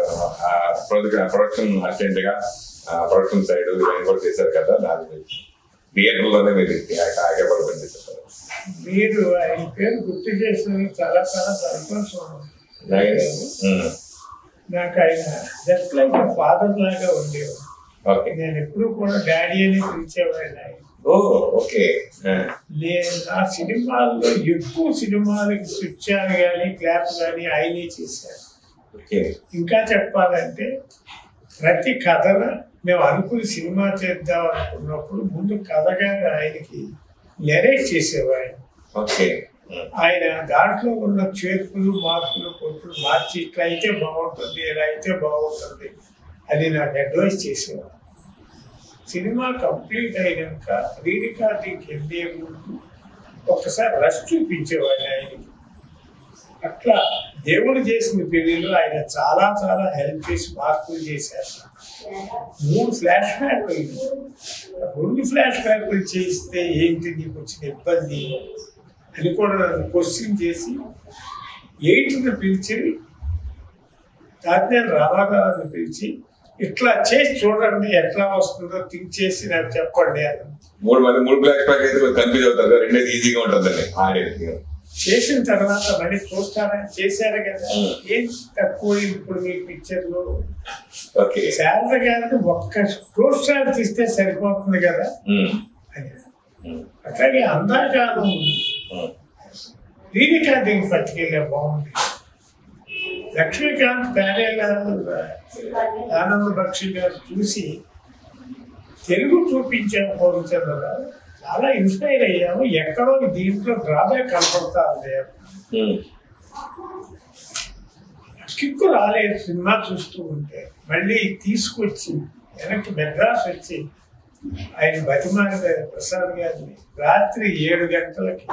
[SPEAKER 1] ప్రొడక్షన్ అసిస్టెంట్ గా ప్రొడక్షన్ సైడ్ ఇవన్నీ కూడా చేశారు కదా దాని థియేటర్ లోనే మీరు ఆగపడి పనిచేశారు
[SPEAKER 2] మీరు ఆయన పేరు గుర్తు చేసినందుకు చాలా చాలా సంతోషం
[SPEAKER 1] ఉమ్,
[SPEAKER 2] నాకు ఆయన జస్ట్ లైక్ ఫాదర్ లాగా ఉండేవాడు
[SPEAKER 1] ఓకే
[SPEAKER 2] నేను ఎప్పుడు కూడా డాడీ అని పిలిచేవాడిని ఆయన
[SPEAKER 1] ఓ ఓకే ఆ,
[SPEAKER 2] నేను నా సినిమాల్లో ఎక్కువ సినిమాలకు స్విచ్చాలు కానీ క్లాప్ కానీ ఆయనే చేశాను
[SPEAKER 1] ఓకే
[SPEAKER 2] ఇంకా చెప్పాలంటే ప్రతి కథన మేము అనుకుని సినిమా చేద్దాం అనుకున్నప్పుడు ముందు కథగా ఆయనకి నెరేట్ చేసేవాడు
[SPEAKER 1] ఓకే ఉమ్,
[SPEAKER 2] ఆయన దాంట్లో ఉన్న చేర్పులు మార్పులు కొట్టులు మార్చి ఇట్లా అయితే బాగుంటుంది ఇలా అయితే బాగుంటుంది అని నాకు అడ్వైస్ చేసేవాడు సినిమా కంప్లీట్ అయినాక రీ రికార్డింగ్కి వెళ్ళే ముందు ఒక్కసారి రష్ చూపించేవాడిని ఆయనకి అట్లా దేవుడు చేసిన పెళ్లిలో ఆయన చాలా చాలా హెల్ప్ చేసి మార్పులు చేశారు మూడు ఫ్లాష్ బ్యాక్లు రెండు ఫ్లాష్ బ్యాక్లు చేస్తే ఏంటి నీకు వచ్చిన ఇబ్బంది అని కూడా నన్ను క్వశ్చన్ చేసి ఎయిట్ని పిలిచి తాజ్ఞాన్ రామారావుని పిలిచి ఇట్లా చేసి చూడండి ఎట్లా వస్తుందో థింక్ చేసి నాకు చెప్పండి అని
[SPEAKER 1] మూడు మంది మూడు బ్లాక్ ప్యాక్ అయితే కన్ఫ్యూజ్ అవుతారు రెండేది ఈజీగా ఉంటుందండి ఆడేది
[SPEAKER 2] చేసిన తర్వాత మళ్ళీ చూస్తారా చేశారు కదా ఏం తక్కువ ఇప్పుడు మీ పిక్చర్లో
[SPEAKER 1] ఓకే
[SPEAKER 2] శారద గారిని ఒక్క ప్రోత్సాహం తీస్తే సరిపోతుంది కదా
[SPEAKER 1] ఉమ్,
[SPEAKER 2] అని
[SPEAKER 1] ఉమ్,
[SPEAKER 2] అట్లాగే అందాకాలం
[SPEAKER 1] ఉమ్.
[SPEAKER 2] రీరికార్డింగ్ పట్టుకెళ్ళే బాగుంది లక్ష్మీకాంత్ ప్యారేల ఆనంద బక్షి గారు చూసి తెలుగు చూపించాము పూర్వచంద్ర చాలా ఇన్స్పైర్ అయ్యాము ఎక్కడో దీంట్లో డ్రాబ్యాక్ కనపడతా ఉంది
[SPEAKER 1] ఉమ్,
[SPEAKER 2] కిక్కు రాలేదు సినిమా చూస్తూ ఉంటే మళ్ళీ తీసుకొచ్చి వెనక్కి మెడ్రాస్ వచ్చి ఆయన బతిమాలి ప్రసాద్ గారిని రాత్రి ఏడు గంటలకి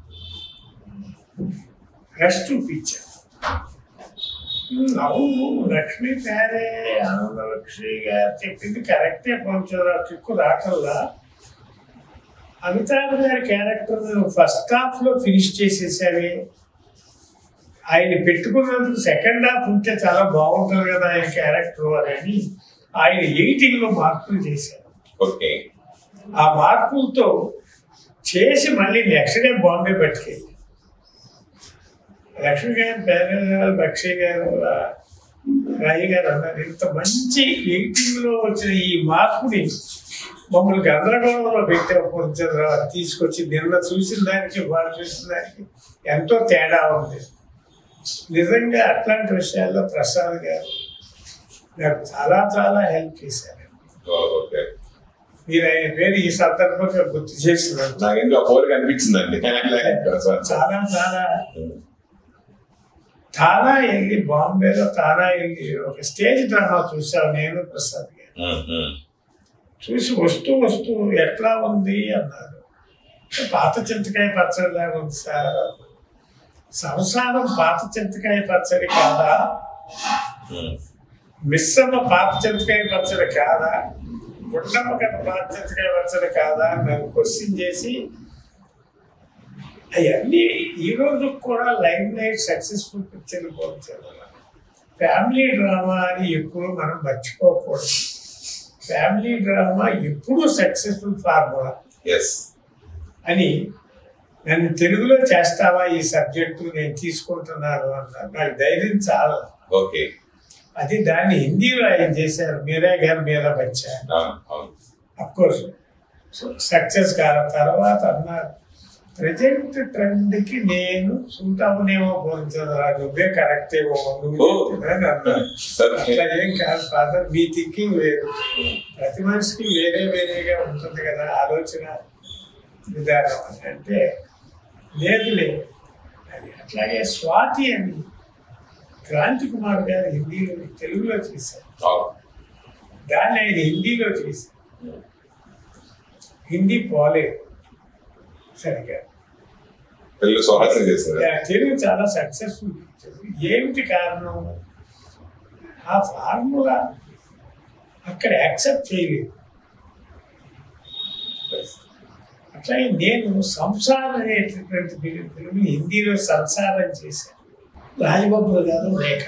[SPEAKER 2] రెస్ట్ చూపించారు ఉమ్, అవును లక్ష్మీ ప్యారే ఆనందలక్ష్మి గారు చెప్పింది కరెక్టే కొంచెం కిక్కు రాకల్లా అమితాబ్ గారి క్యారెక్టర్ ఫస్ట్ హాఫ్ లో ఫినిష్ చేసేసావే ఆయన పెట్టుకున్నందుకు సెకండ్ హాఫ్ ఉంటే చాలా బాగుంటుంది కదా ఆయన క్యారెక్టర్ అని ఆయన ఎయిటింగ్ లో మార్పులు చేశారు
[SPEAKER 1] ఓకే
[SPEAKER 2] ఆ మార్పులతో చేసి మళ్ళీ నెక్స్ట్ డే బాంబే పట్టుకెళ్ళి లక్ష్మి గారు పేరు బక్షి గారు రాయి గారు అన్నారు ఇంత మంచి ఎయిటింగ్ లో వచ్చిన ఈ మార్పుని మమ్మల్ని గందరగోళంలో పెట్టే పొందుతున్నారు తీసుకొచ్చి నిన్న చూసిన దానికి వాళ్ళు చూసిన దానికి ఎంతో తేడా ఉంది నిజంగా అట్లాంటి విషయాల్లో ప్రసాద్ గారు నాకు చాలా చాలా హెల్ప్ చేశారు
[SPEAKER 1] ఓ, ఓకే
[SPEAKER 2] మీరు ఆయన పేరు ఈ సందర్భంగా గుర్తు చేసినందుకు
[SPEAKER 1] నాకు ఇంకా పోలిక అనిపించిందండి
[SPEAKER 2] చాలా చాలా
[SPEAKER 1] ఉమ్,
[SPEAKER 2] తానా వెళ్ళి బాంబేలో తానా వెళ్ళి ఒక స్టేజ్ డ్రామా చూసావు నేను ప్రసాద్ గారు
[SPEAKER 1] ఉమ్, ఉమ్.
[SPEAKER 2] చూసి వస్తూ వస్తూ ఎట్లా ఉంది అన్నారు పాత చింతకాయ పచ్చడి లాగా ఉంది సార్ అన్నారు. సంసారం పాత చింతకాయ పచ్చడి కాదా
[SPEAKER 1] ఉమ్.
[SPEAKER 2] మిశ్రమ పాత చింతకాయ పచ్చడి కాదా గుండమ్మ కథ పాత చింతకాయ పచ్చడి కాదా అని నన్ను క్వశ్చన్ చేసి అవన్నీ ఈ రోజు కూడా లైమ్ లైట్ సక్సెస్ఫుల్ పిక్చర్ పోల్చారు ఫ్యామిలీ డ్రామా అని ఎప్పుడు మనం మర్చిపోకూడదు ఫ్యామిలీ డ్రామా ఎప్పుడూ సక్సెస్ఫుల్ ఫార్ములా
[SPEAKER 1] ఎస్
[SPEAKER 2] అని నన్ను తెలుగులో చేస్తావా ఈ సబ్జెక్టు నేను తీసుకుంటున్నాను అన్నారు నాకు ధైర్యం చాలా
[SPEAKER 1] ఓకే
[SPEAKER 2] అది దాన్ని హిందీలో ఆయన చేశారు మీరా గారు మీరా బచ్చా
[SPEAKER 1] అవును అవును
[SPEAKER 2] అఫ్కోర్స్ సక్సెస్ కాల తర్వాత అన్నారు ప్రజెంట్ ట్రెండ్ కి నేను సూటామునేమో పోల్చదురా నువ్వే కరెక్ట్ ఏమో నువ్వు
[SPEAKER 1] ఓ.
[SPEAKER 2] చెప్తున్నాను అన్నారు
[SPEAKER 1] ఓకే
[SPEAKER 2] అట్లా ఏం కాదు ఫాదర్ మీ థింకింగ్ వేరు ప్రతి మనిషికి వేరే వేరేగా ఉంటుంది కదా ఆలోచన విధానం అని అంటే లేదులే అది అట్లాగే స్వాతి అని క్రాంతి కుమార్ గారు హిందీలో తెలుగులో చేశారు
[SPEAKER 1] అవును
[SPEAKER 2] దాన్ని ఆయన హిందీలో చేశారు హిందీ పోలేదు సరిగా
[SPEAKER 1] తెలుగు స్వహాసం చేసింది
[SPEAKER 2] ఆ తెలుగు చాలా సక్సెస్ఫుల్ ఏమిటి కారణం ఆ ఫార్ములా అక్కడ యాక్సెప్ట్ చేయలేదు అట్లాగే నేను సంసారం అనేటటువంటి ఫిలిం ఫిలిం హిందీలో సంసారం చేశాను రాజబాబు గారు రేఖ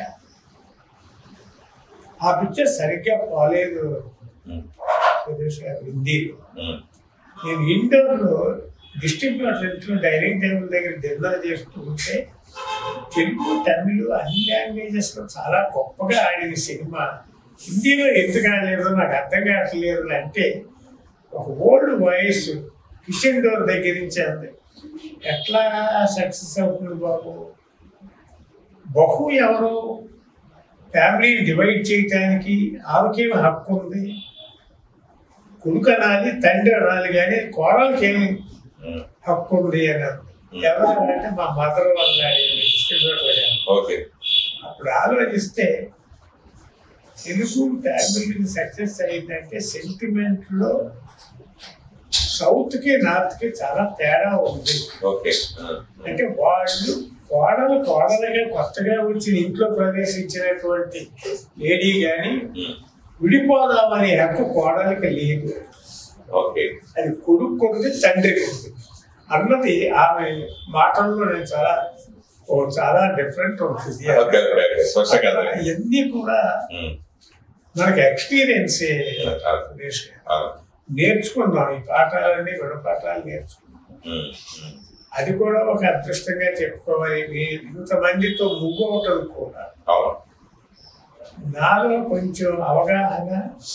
[SPEAKER 2] ఆ పిక్చర్ సరిగ్గా పోలేదు
[SPEAKER 1] ఉమ్,
[SPEAKER 2] సురేష్ గారు హిందీలో
[SPEAKER 1] ఉమ్,
[SPEAKER 2] నేను ఇండోర్లో డిస్ట్రిబ్యూటర్లో డైనింగ్ టేబుల్ దగ్గర డిన్నర్ చేస్తూ ఉంటే తెలుగు తమిళ్ అన్ని లాంగ్వేజెస్లో చాలా గొప్పగా ఆడిన సినిమా హిందీలో ఎందుకు ఆడలేదు నాకు అర్థం కావట్లేదు అంటే ఒక ఓల్డ్ వాయిస్ కిచెన్ డోర్ దగ్గర నుంచి అంది ఎట్లా సక్సెస్ అవుతుంది బాబు బహు ఎవరు ఫ్యామిలీని డివైడ్ చేయటానికి ఆమెకేం హక్కు ఉంది కొడుకు అనాలి తండ్రి అనాలి కానీ కోడలకి ఏమి
[SPEAKER 1] ఉమ్,
[SPEAKER 2] హక్కు ఉంది అని అంది. ఎవరు అంటే మా మదర్ వల్ల
[SPEAKER 1] ఓకే
[SPEAKER 2] అప్పుడు ఆలోచిస్తే తెలుగు ఫ్యామిలీ సక్సెస్ అయిందంటే సెంటిమెంట్ లో సౌత్ కి నార్త్ కి చాలా తేడా ఉంది
[SPEAKER 1] ఓకే ఉమ్,
[SPEAKER 2] అంటే వాళ్ళు కోడలు కోడలుగా కొత్తగా వచ్చి ఇంట్లో ప్రవేశించినటువంటి లేడీ కానీ
[SPEAKER 1] ఉమ్,
[SPEAKER 2] విడిపోదామనే హక్కు కోడలికి లేదు
[SPEAKER 1] ఓకే
[SPEAKER 2] అది కొడుకు ఉంది తండ్రికి ఉంది అన్నది ఆమె మాటల్లో నేను చాలా ఓ చాలా డిఫరెంట్ ఉంటుంది
[SPEAKER 1] ఓకే ఓకే ఓకే స్పష్టంగా అర్థమైంది.
[SPEAKER 2] ఇవన్నీ కూడా
[SPEAKER 1] ఉమ్,
[SPEAKER 2] మనకి ఎక్స్పీరియన్స్
[SPEAKER 1] అవును, అవును.
[SPEAKER 2] నేర్చుకున్నాం ఈ పాఠాలన్నీ గుణపాఠాలు నేర్చుకున్నాం
[SPEAKER 1] ఉమ్, ఉమ్,
[SPEAKER 2] అది కూడా ఒక అదృష్టంగా చెప్పుకోవాలి మీ- ఇంతమందితో ముగ్గవటం కూడా
[SPEAKER 1] అవును
[SPEAKER 2] నాలో కొంచెం అవగాహన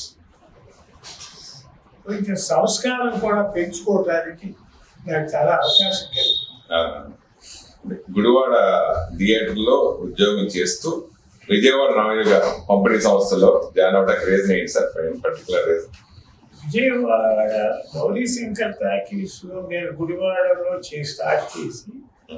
[SPEAKER 2] కొంచెం సంస్కారం కూడా పెంచుకోవడానికి నాకు చాలా అవకాశం కలిగింది
[SPEAKER 1] ఆ, గుడివాడ థియేటర్లో ఉద్యోగం చేస్తూ విజయవాడ రామయ్య గారు పంపిణీ సంస్థలో జాయిన్ అవడం క్రేజ్ ఏంటి sir particular reason
[SPEAKER 2] Vijayawada Gauri Shankar talkies లో నేను గుడివాడలో చేసి స్టార్ట్ చేసి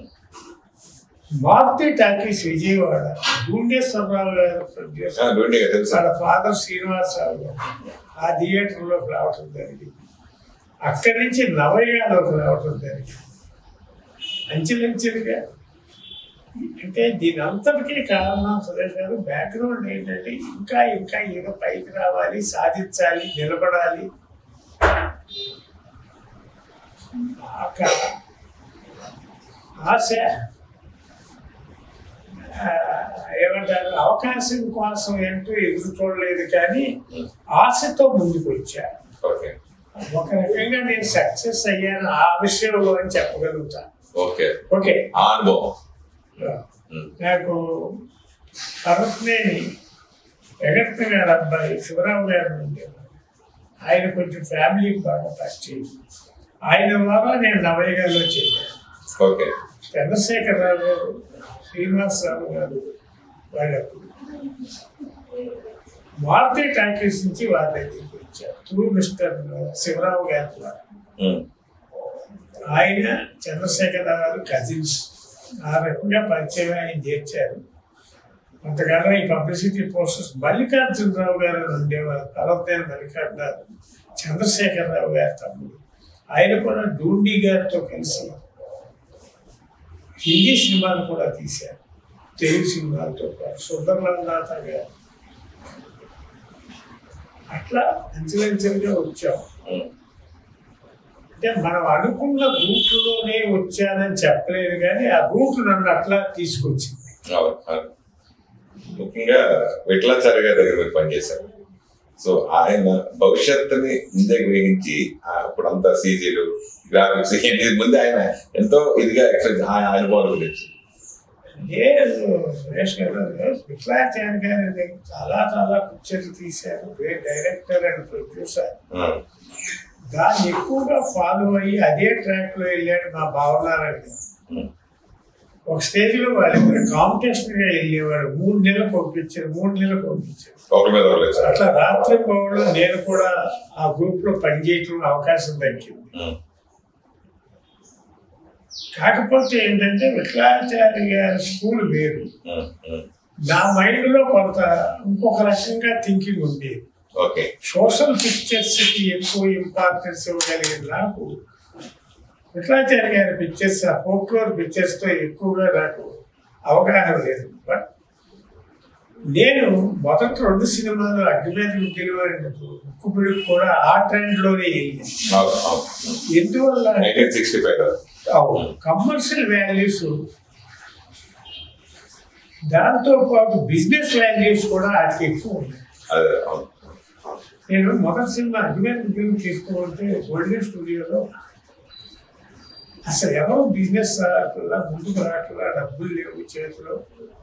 [SPEAKER 2] మారుతి టాకీస్ విజయవాడ గుండేశ్వరరావు గారు ప్రొడ్యూసర్
[SPEAKER 1] డూండిగా తెలుసా
[SPEAKER 2] వాళ్ళ ఫాదర్ శ్రీనివాసరావు గారు ఆ థియేటర్లోకి రావటం జరిగింది అక్కడి నుంచి నవయ్యలోకి రావటం జరిగింది అంచెలంచెలుగా అంటే దీని అంతటికీ కారణం సురేష్ గారు బ్యాక్గ్రౌండ్ ఏంటంటే ఇంకా ఇంకా ఏదో పైకి రావాలి సాధించాలి నిలబడాలి ఒక ఆశ ఆ, ఏమంటారు అవకాశం కోసం ఏంటో ఎదురు చూడలేదు కానీ ఆశతో ముందుకు వచ్చా
[SPEAKER 1] ఓకే
[SPEAKER 2] ఒక రకంగా నేను సక్సెస్ అయ్యాను ఆ విషయంలో అని చెప్పగలుగుతా
[SPEAKER 1] ఓకే
[SPEAKER 2] ఓకే
[SPEAKER 1] ఆ అనుభవం ఉమ్,
[SPEAKER 2] నాకు భరత్నేని వెగట్న గారు అబ్బాయి శివరావు గారు ఉండేవారు ఆయన కొంచెం ఫ్యామిలీ బాగా పరిచయం ఆయన ద్వారా నేను నవయగాల్లో చేశాను
[SPEAKER 1] ఓకే
[SPEAKER 2] చంద్రశేఖరరావు గారు శ్రీనివాసరావు గారు వాళ్ళప్పుడు మారుతి టాకీస్ నుంచి వాళ్ళ దగ్గరికి వచ్చారు త్రూ మిస్టర్ శివరావు గారి ద్వారా
[SPEAKER 1] ఉమ్,
[SPEAKER 2] ఆయన చంద్రశేఖరరావు గారు కజిన్స్ ఆ రకంగా పరిచయం ఆయన చేర్చారు అంతకాలం ఈ పబ్లిసిటీ పోస్టర్స్ మల్లికార్జునరావు గారు అని ఉండేవారు పర్వతనేని మల్లికార్జునరావు చంద్రశేఖరరావు గారి తమ్ముడు ఆయన కూడా డూండి గారితో కలిసి హిందీ సినిమాలు కూడా తీశారు తెలుగు సినిమాలతో పాటు సుందరలాల్ నాథ గారు అట్లా అంచెలంచెలుగా వచ్చాం
[SPEAKER 1] ఉమ్,
[SPEAKER 2] అంటే మనం అనుకున్న రూట్లోనే వచ్చానని చెప్పలేదు కానీ ఆ రూట్ నన్ను అట్లా తీసుకొచ్చింది
[SPEAKER 1] అవును అవును. ముఖ్యంగా విఠలాచార్య గారి దగ్గర మీరు పనిచేశారు సో ఆయన భవిష్యత్తుని ముందే గ్రహించి ఆ అప్పుడంతా సీజీలు గ్రాఫిక్స్ ఇవన్నీ ముందే ఆయన ఎంతో ఇదిగా ఎక్స్ప్లెయిన్ ఆయన అనుభవాల గురించి
[SPEAKER 2] లేదు సురేష్ గారు విట్లాచార్య గారి దగ్గర చాలా చాలా పిక్చర్లు తీశారు great director and producer
[SPEAKER 1] um,
[SPEAKER 2] దాన్ని ఎక్కువగా ఫాలో అయ్యి అదే ట్రాక్ లో వెళ్ళాడు మా భావనారాయణ గారు
[SPEAKER 1] ఉమ్,
[SPEAKER 2] ఒక స్టేజ్ లో వాళ్ళు కాంపిటీషన్ గా వెళ్ళేవాడు మూడు నెలలు పంపించారు మూడు నెలలు పంపించారు
[SPEAKER 1] ఒకరి మీద ఒకరు వచ్చారు
[SPEAKER 2] అట్లా రాత్రి పోవడం నేను కూడా ఆ గ్రూప్ లో పనిచేయటం అవకాశం దక్కింది
[SPEAKER 1] ఉమ్,
[SPEAKER 2] కాకపోతే ఏంటంటే విఠలాచార్య గారి స్కూల్ వేరు
[SPEAKER 1] ఉమ్, ఉమ్.
[SPEAKER 2] నా మైండ్ లో కొంత ఇంకొక రకంగా థింకింగ్ ఉండేది
[SPEAKER 1] ఓకే
[SPEAKER 2] సోషల్ పిక్చర్స్ కి ఎక్కువ ఇంపార్టెన్స్ ఇవ్వగలిగిన నాకు విఠలాచార్య గారి పిక్చర్స్ ఆ ఫోక్లోర్ పిక్చర్స్ తో ఎక్కువగా నాకు అవగాహన లేదు బట్ నేను మొదటి రెండు సినిమాలు అగ్గిమేద ఉక్కుపిడి కూడా ఆ ట్రెండ్ లోనే వెళ్ళింది
[SPEAKER 1] అవును అవును
[SPEAKER 2] ఎందువల్ల
[SPEAKER 1] nineteen sixty five
[SPEAKER 2] commercial values దాంతో పాటు బిజినెస్ వాల్యూస్ కూడా వాటికి ఎక్కువ ఉన్నాయి
[SPEAKER 1] అదే అవును
[SPEAKER 2] నేను మొదటి సినిమా అగ్రిమెంట్ ఫిల్మ్ తీసుకుంటే గోల్డెన్ స్టూడియోలో అసలు ఎవరు బిజినెస్ రావట్లా ముందుకు రావట్లా డబ్బులు లేవు చేతిలో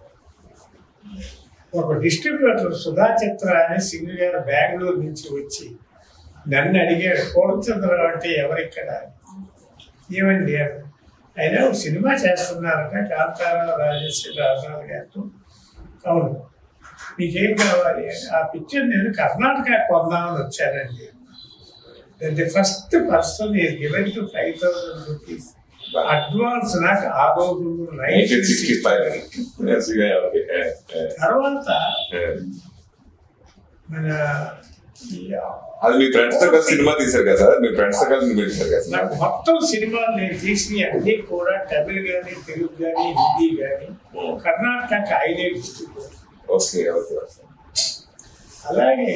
[SPEAKER 2] ఒక డిస్ట్రిబ్యూటర్ సుధా చిత్ర అనే సింగ్ గారు బెంగళూరు నుంచి వచ్చి నన్ను అడిగాడు పూర్ణచంద్రరావు అంటే ఎవరిక్కడ అని. ఏమండి అని అయినా ఒక సినిమా చేస్తున్నారట కాంతారావు రాజేశ్వరి రాజనాథ్ గారితో అవును మీకేం కావాలి అని ఆ పిక్చర్ నేను కర్ణాటక కొందామని వచ్చానండి the first person is given to five thousand rupees advance నాకు ఆ రోజు
[SPEAKER 1] నైన్టీన్ సిక్స్టీ ఫైవ్ ఓకే
[SPEAKER 2] తర్వాత మన ఈ
[SPEAKER 1] అది మీ ఫ్రెండ్స్ తో కలిసి సినిమా తీశారు కదా సార్ మీ ఫ్రెండ్స్ తో కలిసి మీరు తీశారు కదా
[SPEAKER 2] నాకు
[SPEAKER 1] సినిమా
[SPEAKER 2] మొత్తం సినిమాలు నేను తీసిన అన్ని కూడా తమిళ్ కానీ తెలుగు కానీ హిందీ కానీ కర్ణాటకకి హైలైట్ డిస్ట్రిబ్యూటర్
[SPEAKER 1] ఓకే ఓకే
[SPEAKER 2] అలాగే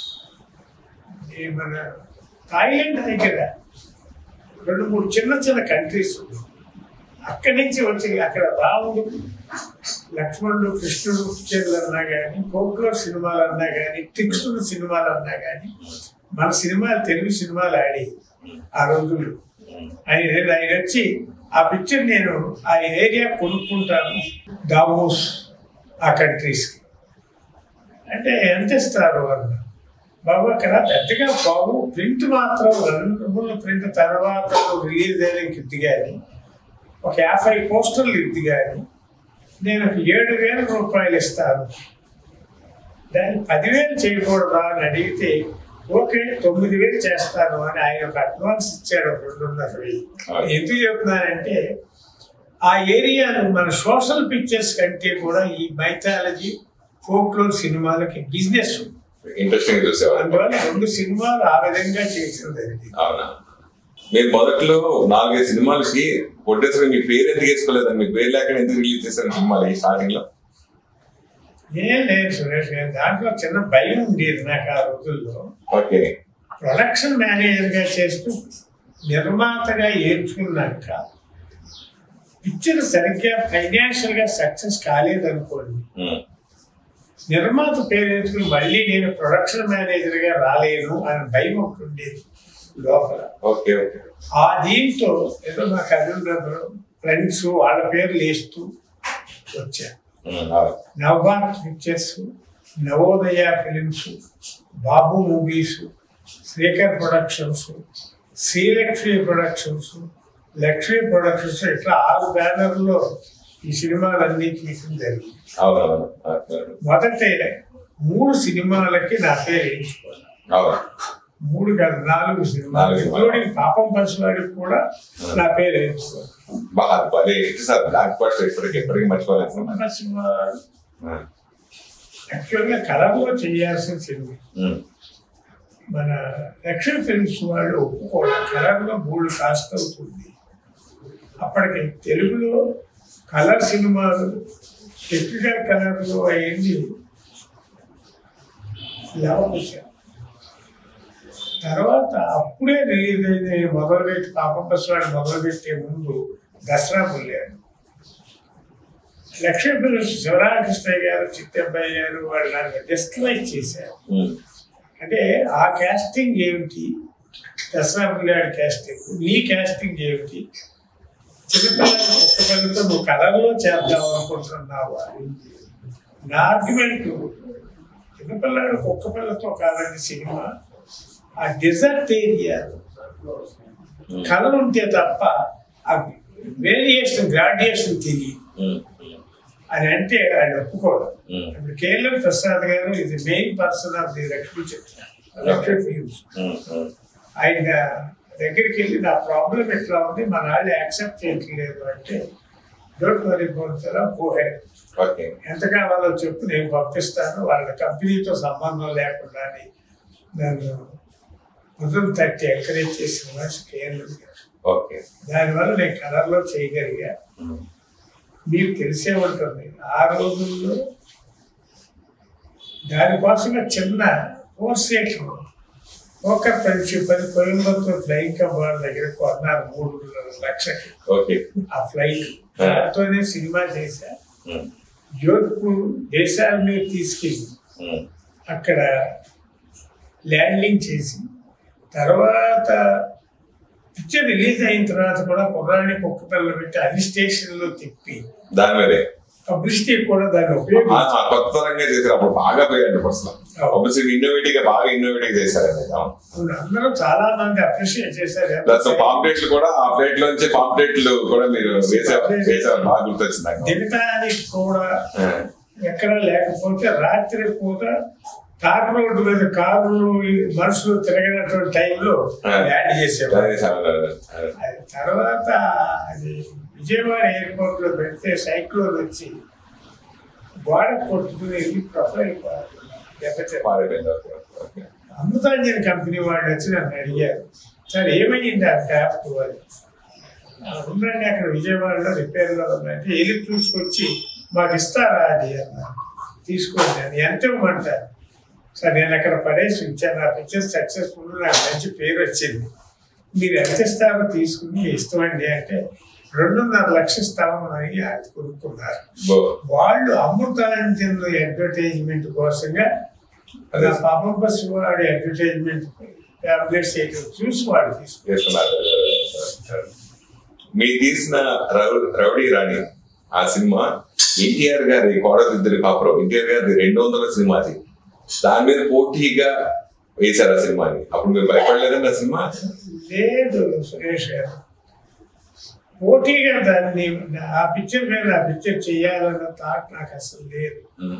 [SPEAKER 2] ఈ మన థాయిలాండ్ దగ్గర రెండు మూడు చిన్న చిన్న కంట్రీస్ ఉన్నాయి అక్కడి నుంచి వచ్చి అక్కడ రాముడు లక్ష్మణుడు కృష్ణుడు పిక్చర్లు అన్నా కానీ ఫోక్లోర్ సినిమాలు అన్నా కానీ ట్రిక్సుడు సినిమాలు అన్నా కానీ మన సినిమాలు తెలుగు సినిమాలు ఆడి ఆ రోజుల్లో ఆయన ఆయన వచ్చి ఆ పిక్చర్ నేను ఆ ఏరియా కొనుక్కుంటాను దావోస్ ఆ కంట్రీస్కి అంటే ఎంత ఇస్తారు అన్న బాబు అక్కడ పెద్దగా బాబు ప్రింట్ మాత్రం రెండు ప్రింట్ తర్వాత రిలీజ్ అయిన ఇది కానీ ఒక యాభై పోస్టర్లు ఇది కానీ నేను ఒక ఏడు వేల రూపాయలు ఇస్తాను దాన్ని పదివేలు చేయకూడదా అని అడిగితే ఓకే తొమ్మిది వేలు చేస్తాను అని ఆయన ఒక అడ్వాన్స్ ఇచ్చాడు ఒక రెండున్నర వెయ్యి ఎందుకు చెప్తున్నానంటే ఆ ఏరియాను మన సోషల్ పిక్చర్స్ కంటే కూడా ఈ మైథాలజీ ఫోక్లోర్ సినిమాలకి బిజినెస్ ఉంది
[SPEAKER 1] ఇంట్రెస్టింగ్ చూసేవాళ్ళు
[SPEAKER 2] అందువల్ల రెండు సినిమాలు ఆ విధంగా చేసిన జరిగింది
[SPEAKER 1] అవునా మీరు మొదట్లో నాలుగైదు సినిమాలకి కొట్టేసరికి మీ పేరు ఎందుకు వేసుకోలేదని మీ పేరు లేకుండా ఎందుకు రిలీజ్ చేశారు సినిమాలు ఈ స్టార్టింగ్ లో
[SPEAKER 2] ఏం లేదు సురేష్ గారు దాంట్లో చిన్న భయం ఉండేది నాకు ఆ రోజుల్లో
[SPEAKER 1] ఓకే
[SPEAKER 2] ప్రొడక్షన్ మేనేజర్గా చేస్తూ నిర్మాతగా ఏర్చుకున్నాక పిక్చర్ సరిగ్గా ఫైనాన్షియల్గా సక్సెస్ కాలేదనుకోండి నిర్మాత పేరు ఎంచుకుని మళ్ళీ నేను ప్రొడక్షన్ మేనేజర్గా రాలేను అని భయం ఒకటి ఉండేది లోపల
[SPEAKER 1] ఓకే ఓకే
[SPEAKER 2] ఆ దీంతో ఏదో మా కజిన్ బ్రదర్ ఫ్రెండ్స్ వాళ్ళ పేర్లు వేస్తూ వచ్చారు Navabharat pictures Navodaya films Babu movies Srikar productions Srilakshmi productions Lakshmi productions ఇట్లా ఆరు బ్యానర్లో ఈ సినిమాలన్నీ తీయడం జరిగింది
[SPEAKER 1] అవునవును
[SPEAKER 2] మొదట మూడు సినిమాలకి నా పేరు వేయించుకోవాలి
[SPEAKER 1] అవును
[SPEAKER 2] మూడు కాదు నాలుగు సినిమాలు
[SPEAKER 1] నాలుగు సినిమాలు.
[SPEAKER 2] ఇంక్లూడింగ్ పాపం పసివాడికి కూడా నా పేరు వేయించుకోవాలి
[SPEAKER 1] బాగా భలే హిట్ సార్ బ్లాక్ బస్టర్ ఇప్పటికి ఎప్పటికీ మర్చిపోలేదు
[SPEAKER 2] పాపం పసివాడు యాక్చువల్గా కలర్లో చేయాల్సిన సినిమా
[SPEAKER 1] ఉమ్,
[SPEAKER 2] మన రక్షణ ఫిల్మ్స్ వాళ్ళు ఒప్పుకోవడం కలర్లో మూడు కాస్ట్ అవుతుంది అప్పటికి తెలుగులో కలర్ సినిమాలు టెక్నికల్ కలర్లో అయింది లవకుశం తర్వాత అప్పుడే రిలీజ్ అయింది మొదలుపెట్టి పాపం బస్వాడు మొదలుపెట్టే ముందు దసరా పుల్లాడు లక్ష్మీ ఫిల్మ్స్ శివరామకృష్ణయ్య గారు చిట్టబ్బాయి గారు వాళ్ళు నాకు డిస్కలైజ్ చేశారు
[SPEAKER 1] ఉమ్,
[SPEAKER 2] అంటే ఆ కాస్టింగ్ ఏమిటి దసరా పిల్లాడి కాస్టింగ్ నీ కాస్టింగ్ ఏమిటి చిన్నపిల్లలు ఒక్క పిల్లతో నువ్వు కళలో చేద్దాం అనుకుంటున్నావు అని నా ఆర్గ్యుమెంట్ చిన్నపిల్లాడు ఒక్క పిల్లతో కాదండి సినిమా ఆ డెజర్ట్ ఏరియా కళలు ఉంటే తప్ప ఆ వేరియేషన్ గ్రాడ్యుయేషన్ తెలియదు
[SPEAKER 1] ఉమ్, ఉమ్,
[SPEAKER 2] అని అంటే ఆయన ఒప్పుకోడు
[SPEAKER 1] ఉమ్,
[SPEAKER 2] ఇప్పుడు కేఎల్ఎం ప్రసాద్ గారు ఇది main person of the Lakshmi Chitra Lakshmi films
[SPEAKER 1] um, um,
[SPEAKER 2] ఆయన దగ్గరికి వెళ్ళి నా ప్రాబ్లం ఎట్లా ఉంది మన వాళ్ళు యాక్సెప్ట్ చేయట్లేదు అంటే డోంట్ వరీ పోతారా పోహే
[SPEAKER 1] ఓకే
[SPEAKER 2] ఎంత కావాలో చెప్పు నేను పంపిస్తాను వాళ్ళ కంపెనీతో సంబంధం లేకుండా అని నన్ను ముద్రం తట్టి ఎంకరేజ్ చేసిన మనిషి కేఎల్ఎం గారు
[SPEAKER 1] ఓకే
[SPEAKER 2] దానివల్ల నేను కలర్లో చేయగలిగా
[SPEAKER 1] ఉమ్,
[SPEAKER 2] మీకు తెలిసే ఉంటుంది ఆ రోజుల్లో దానికోసమే చిన్న కోర్సేట్ ఒక పది పది కోయంబత్తూరు ఫ్లైయింగ్ వాళ్ళ దగ్గర కొన్నారు మూడు లక్షలకి
[SPEAKER 1] ఓకే
[SPEAKER 2] ఆ ఫ్లైట్ దాంతోనే సినిమా చేశా
[SPEAKER 1] ఉమ్,
[SPEAKER 2] జోధ్పూర్ దేశాల మీద తీసుకెళ్ళి
[SPEAKER 1] ఉమ్,
[SPEAKER 2] అక్కడ ల్యాండింగ్ చేసి తర్వాత పిక్చర్ రిలీజ్ అయిన తర్వాత కూడా కుర్రాన్ని కుక్క పిల్లలు పెట్టి అన్ని స్టేషన్లో తిప్పి
[SPEAKER 1] దాని మీదే
[SPEAKER 2] పబ్లిసిటీ కూడా దాన్ని
[SPEAKER 1] ఆ,
[SPEAKER 2] ఉపయోగించి
[SPEAKER 1] కొత్త తరంగా చేశారు అప్పుడు బాగా పోయాడు అసలు పబ్లిసిటీ ఇన్నోవేటివ్ గా బాగా ఇన్నోవేటివ్ చేశారండి అవును.
[SPEAKER 2] అందరూ చాలా మంది అప్రిషియేట్ చేశారు
[SPEAKER 1] ప్లస్ పాంప్లెట్లు కూడా ఆ ప్లేట్ లోంచి పాంప్లెట్లు కూడా మీరు వేసేవారు వేసేవారు బాగా గుర్తొచ్చింది నాకు
[SPEAKER 2] దిగటానికి కూడా
[SPEAKER 1] ఆ,
[SPEAKER 2] ఎక్కడ లేకపోతే రాత్రి పూట తార్ రోడ్డు మీద కార్లు ఈ మనుషులు తిరగనటువంటి టైంలో
[SPEAKER 1] ఆ.
[SPEAKER 2] ల్యాండ్ చేసేవారు
[SPEAKER 1] అదే చాలా, ఆ,
[SPEAKER 2] అది తర్వాత అది విజయవాడ ఎయిర్పోర్ట్ లో పెడితే సైక్లోన్ వచ్చి గోడ కొట్టుకుని వెళ్ళి ప్రొఫైల్ దెబ్బతిన్నారు
[SPEAKER 1] పాడైపోయింది. Okay, okay.
[SPEAKER 2] అమృతాంజన్ కంపెనీ వాళ్ళు వచ్చి నన్ను అడిగారు సార్ ఏమైంది ఆ ట్యాప్ అని "ఆ, ఉందండి అక్కడ విజయవాడలో రిపేర్లో ఉందంటే వెళ్ళి చూసుకొచ్చి మాకు ఇస్తారా అది అన్నారు తీసుకోండి అని ఎంత ఇవ్వమంటారు సార్ నేను అక్కడ పడేసి ఉంచాను నా పిక్చర్ సక్సెస్ఫుల్ నాకు మంచి పేరు వచ్చింది మీరు ఎంత ఇస్తారో తీసుకుని ఇస్తామండి అంటే రెండున్నర లక్ష ఇస్తాము అని అది కొనుక్కున్నారు
[SPEAKER 1] బో,
[SPEAKER 2] వాళ్ళు అమృతాంజన్ అడ్వర్టైజ్మెంట్ కోసంగా
[SPEAKER 1] అదే.
[SPEAKER 2] నా పాపం బస్ వాడి అడ్వర్టైజ్మెంట్ టాబ్లెట్స్ వేయడం చూసి వాడు తీసుకున్నారు
[SPEAKER 1] చేస్తున్నారు మీ తీసిన రౌ- రౌడీ రాణి ఆ సినిమా ఎన్టీఆర్ గారి కోడలిద్దరి కాపురం ఎన్టీఆర్ గారి రెండు వందల సినిమా అది దాని మీద పోటీగా వేశారు ఆ సినిమాని అప్పుడు మీరు భయపడలేదండి ఆ సినిమా
[SPEAKER 2] లేదు సురేష్ గారు పోటీగా దాన్ని ఆ పిక్చర్ మీద ఆ పిక్చర్ చేయాలన్న థాట్ నాకు అసలు లేదు
[SPEAKER 1] ఉమ్,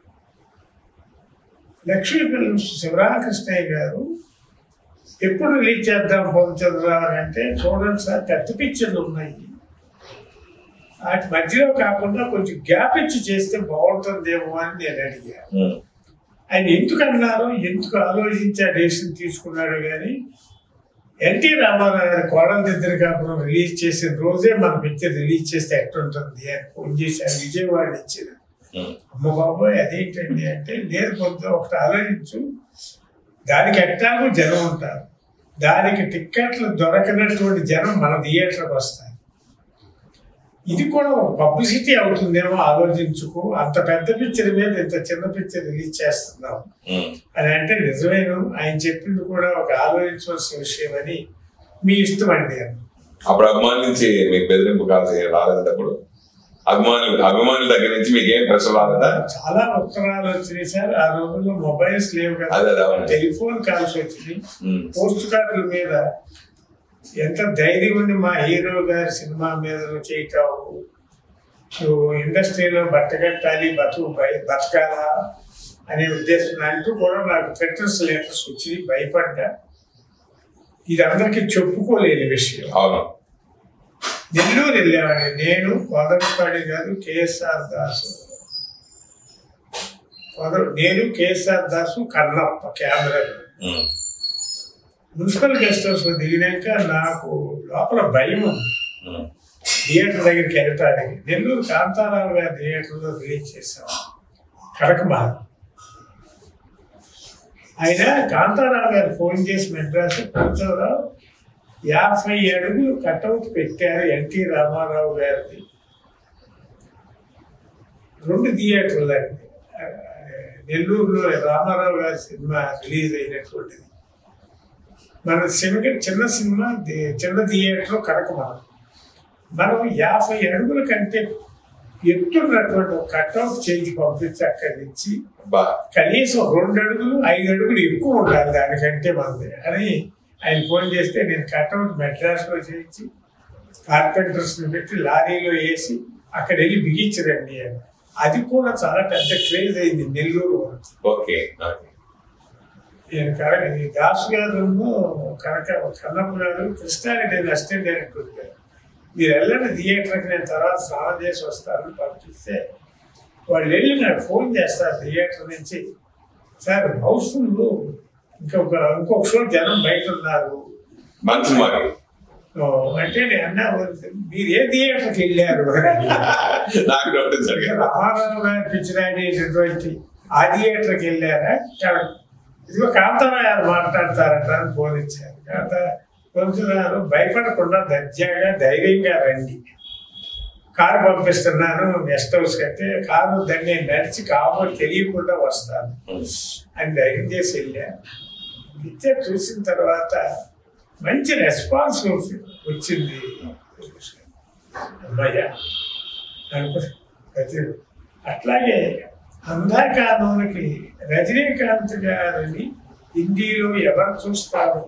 [SPEAKER 2] లక్ష్మీ ఫిల్మ్స్ శివరామకృష్ణయ్య గారు ఎప్పుడు రిలీజ్ చేద్దాం చంద్రరావు అంటే చూడండి సార్ పెద్ద పిక్చర్లు ఉన్నాయి వాటి మధ్యలో కాకుండా కొంచెం గ్యాప్ ఇచ్చి చేస్తే బాగుంటుందేమో అని నేను అడిగా
[SPEAKER 1] ఉమ్,
[SPEAKER 2] ఆయన ఎందుకు అన్నారు ఎందుకు ఆలోచించి ఆ డెసిషన్ తీసుకున్నాడు కానీ ఎన్టీ రామారావు గారి కోడల దగ్గర కాకుండా రిలీజ్ చేసిన రోజే మన పిక్చర్ రిలీజ్ చేస్తే ఎట్లుంటుంది అని ఫోన్ చేశారు విజయవాడ ఇచ్చిన
[SPEAKER 1] ఉమ్,
[SPEAKER 2] అమ్మ బాబోయ్ అదేంటండి అంటే లేదు కొంత ఒకటి ఆలోచించు దానికి ఎట్టాగో జనం ఉంటారు దానికి టిక్కెట్లు దొరకనటువంటి జనం మన థియేటర్కి వస్తారు ఇది కూడా ఒక పబ్లిసిటీ అవుతుందేమో ఆలోచించుకో అంత పెద్ద పిక్చర్ మీద ఇంత చిన్న పిక్చర్ రిలీజ్ చేస్తున్నాం
[SPEAKER 1] ఉమ్.
[SPEAKER 2] అని అంటే నిజమేను ఆయన చెప్పింది కూడా ఒక ఆలోచించవలసిన విషయం అని మీ ఇష్టం అండి అని
[SPEAKER 1] అప్పుడు అభిమానుల నుంచి మీకు బెదిరింపు కాల్ రాలేదండి అప్పుడు అభిమానులు అభిమానుల దగ్గర నుంచి మీకు ఏం ప్రశ్న రాలేదా
[SPEAKER 2] చాలా ఉత్తరాలు వచ్చినాయి సార్ ఆ రోజుల్లో మొబైల్స్ లేవు
[SPEAKER 1] అదే, అదే,
[SPEAKER 2] కదా
[SPEAKER 1] అవును.
[SPEAKER 2] టెలిఫోన్ కాల్స్ వచ్చినాయి
[SPEAKER 1] ఉమ్,
[SPEAKER 2] పోస్ట్ కార్డుల మీద ఎంత ధైర్యం ఉంది మా హీరో గారి సినిమా మీద నువ్వు చేయటావు నువ్వు ఇండస్ట్రీలో బట్టగట్టాలి బతుకు బయ- బతకాలా అనే ఉద్దేశం అంటూ కూడా నాకు లెటర్స్ లెటర్స్ వచ్చి భయపడ్డా ఇది అందరికీ చెప్పుకోలేని విషయం
[SPEAKER 1] అవును
[SPEAKER 2] నెల్లూరు వెళ్ళేవాడిని నేను కోదండపాడి గారు కేఎస్ఆర్ దాసు మొదలు నేను KSR Dasu Kannappa camera
[SPEAKER 1] um,
[SPEAKER 2] municipal guest house లో దిగినాక నాకు లోపల భయం ఉంది
[SPEAKER 1] ఉమ్,
[SPEAKER 2] థియేటర్ దగ్గరికి వెళ్ళటానికి నెల్లూరు కాంతారావు గారి థియేటర్లో రిలీజ్ చేశాం కడకమాల ఆయన కాంతారావు గారు ఫోన్ చేసి మెడ్రాస్ కూర్చోరావు యాభై అడుగులు కట్అవుట్ పెట్టారు ఎన్టీ రామారావు గారిది రెండు థియేటర్లు అండి ఆ, నెల్లూరులో రామారావు గారి సినిమా రిలీజ్ అయినటువంటిది మన సినిమా చిన్న సినిమా ది- చిన్న థియేటర్ కడకమాల మనం యాభై అడుగుల కంటే ఎత్తున్నటువంటి ఒక కట్అవుట్ చేయించి పంపించి అక్కడి నుంచి
[SPEAKER 1] బా
[SPEAKER 2] కనీసం రెండు అడుగులు ఐదు అడుగులు ఎక్కువ ఉండాలి దానికంటే మనది అని ఆయన ఫోన్ చేస్తే నేను కట్అవుట్ మెడ్రాస్లో చేయించి కార్పెంటర్స్ని పెట్టి లారీలో వేసి అక్కడ వెళ్ళి బిగించరండి అని అది కూడా చాలా పెద్ద క్రేజ్ అయింది నెల్లూరు వరకు
[SPEAKER 1] ఓకే ఓకే
[SPEAKER 2] నేను కనుక ఈ దాసు గారు కనుక కన్నప్ప గారు కృష్ణారెడ్డి అని అసిస్టెంట్ డైరెక్టర్ గారు మీరు వెళ్ళండి థియేటర్కి నేను తర్వాత స్నానం చేసి వస్తాను పంపిస్తే వాళ్ళు వెళ్ళి నాకు ఫోన్ చేస్తారు థియేటర్ నుంచి సార్ హౌస్ఫుల్ ఇంకొక ఇంకొక షో జనం బయట ఉన్నారు
[SPEAKER 1] మంచి మాట
[SPEAKER 2] ఓ, అంటే నేను అన్నా మీరు ఏ థియేటర్కి వెళ్ళారు అని.
[SPEAKER 1] నాకు డౌట్ జరిగింది
[SPEAKER 2] రామారావు గారు పిక్చర్ అనేటటువంటి ఆ థియేటర్కి వెళ్ళారా కాదు. ఇదిగో కాంతారావు గారు మాట్లాడతారట అని ఫోన్ ఇచ్చారు కాంత కొంచెం భయపడకుండా దర్జాగా ధైర్యంగా రండి కారు పంపిస్తున్నాను గెస్ట్ హౌస్ అయితే కారు దాన్ని నేను నడిచి కాబట్టి తెలియకుండా వస్తాను
[SPEAKER 1] ఉమ్,
[SPEAKER 2] అని ధైర్యం చేసి వెళ్ళా పిక్చర్ చూసిన తర్వాత మంచి రెస్పాన్స్ వచ్చింది అమ్మయ్య అనుకో ప్రతి అట్లాగే అంధాకానంకి రజనీకాంత్ గారిని హిందీలో ఎవరు చూస్తారు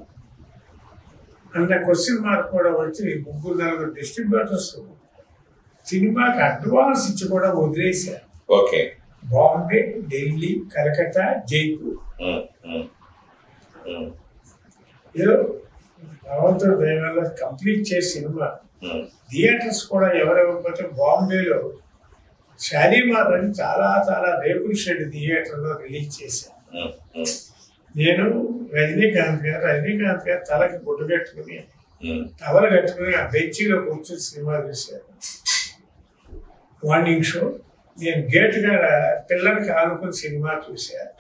[SPEAKER 2] అన్న క్వశ్చన్ మార్క్ కూడా వచ్చి ముగ్గురు నలుగురు డిస్ట్రిబ్యూటర్స్ సినిమాకి అడ్వాన్స్ ఇచ్చి కూడా వదిలేశారు
[SPEAKER 1] okay
[SPEAKER 2] Bombay Delhi Calcutta Jaipur
[SPEAKER 1] um, um, um,
[SPEAKER 2] ఏదో భగవంతుడు దయవల్ల కంప్లీట్ చేసి సినిమా
[SPEAKER 1] ఉమ్,
[SPEAKER 2] థియేటర్స్ కూడా ఎవరెవరిపోతే బాంబేలో షాలీమార్ అని చాలా చాలా రేకుల షెడ్ థియేటర్లో రిలీజ్ చేశాను
[SPEAKER 1] ఉమ్, ఉమ్,
[SPEAKER 2] నేను రజనీకాంత్ గారు రజనీకాంత్ గారు తలకి గుడ్డు కట్టుకుని
[SPEAKER 1] ఉమ్,
[SPEAKER 2] టవల్ కట్టుకుని ఆ బెంచీలో కూర్చొని సినిమా చూశాను మార్నింగ్ షో నేను గేట్ గాడ పిల్లలకి ఆనుకుని సినిమా చూశాను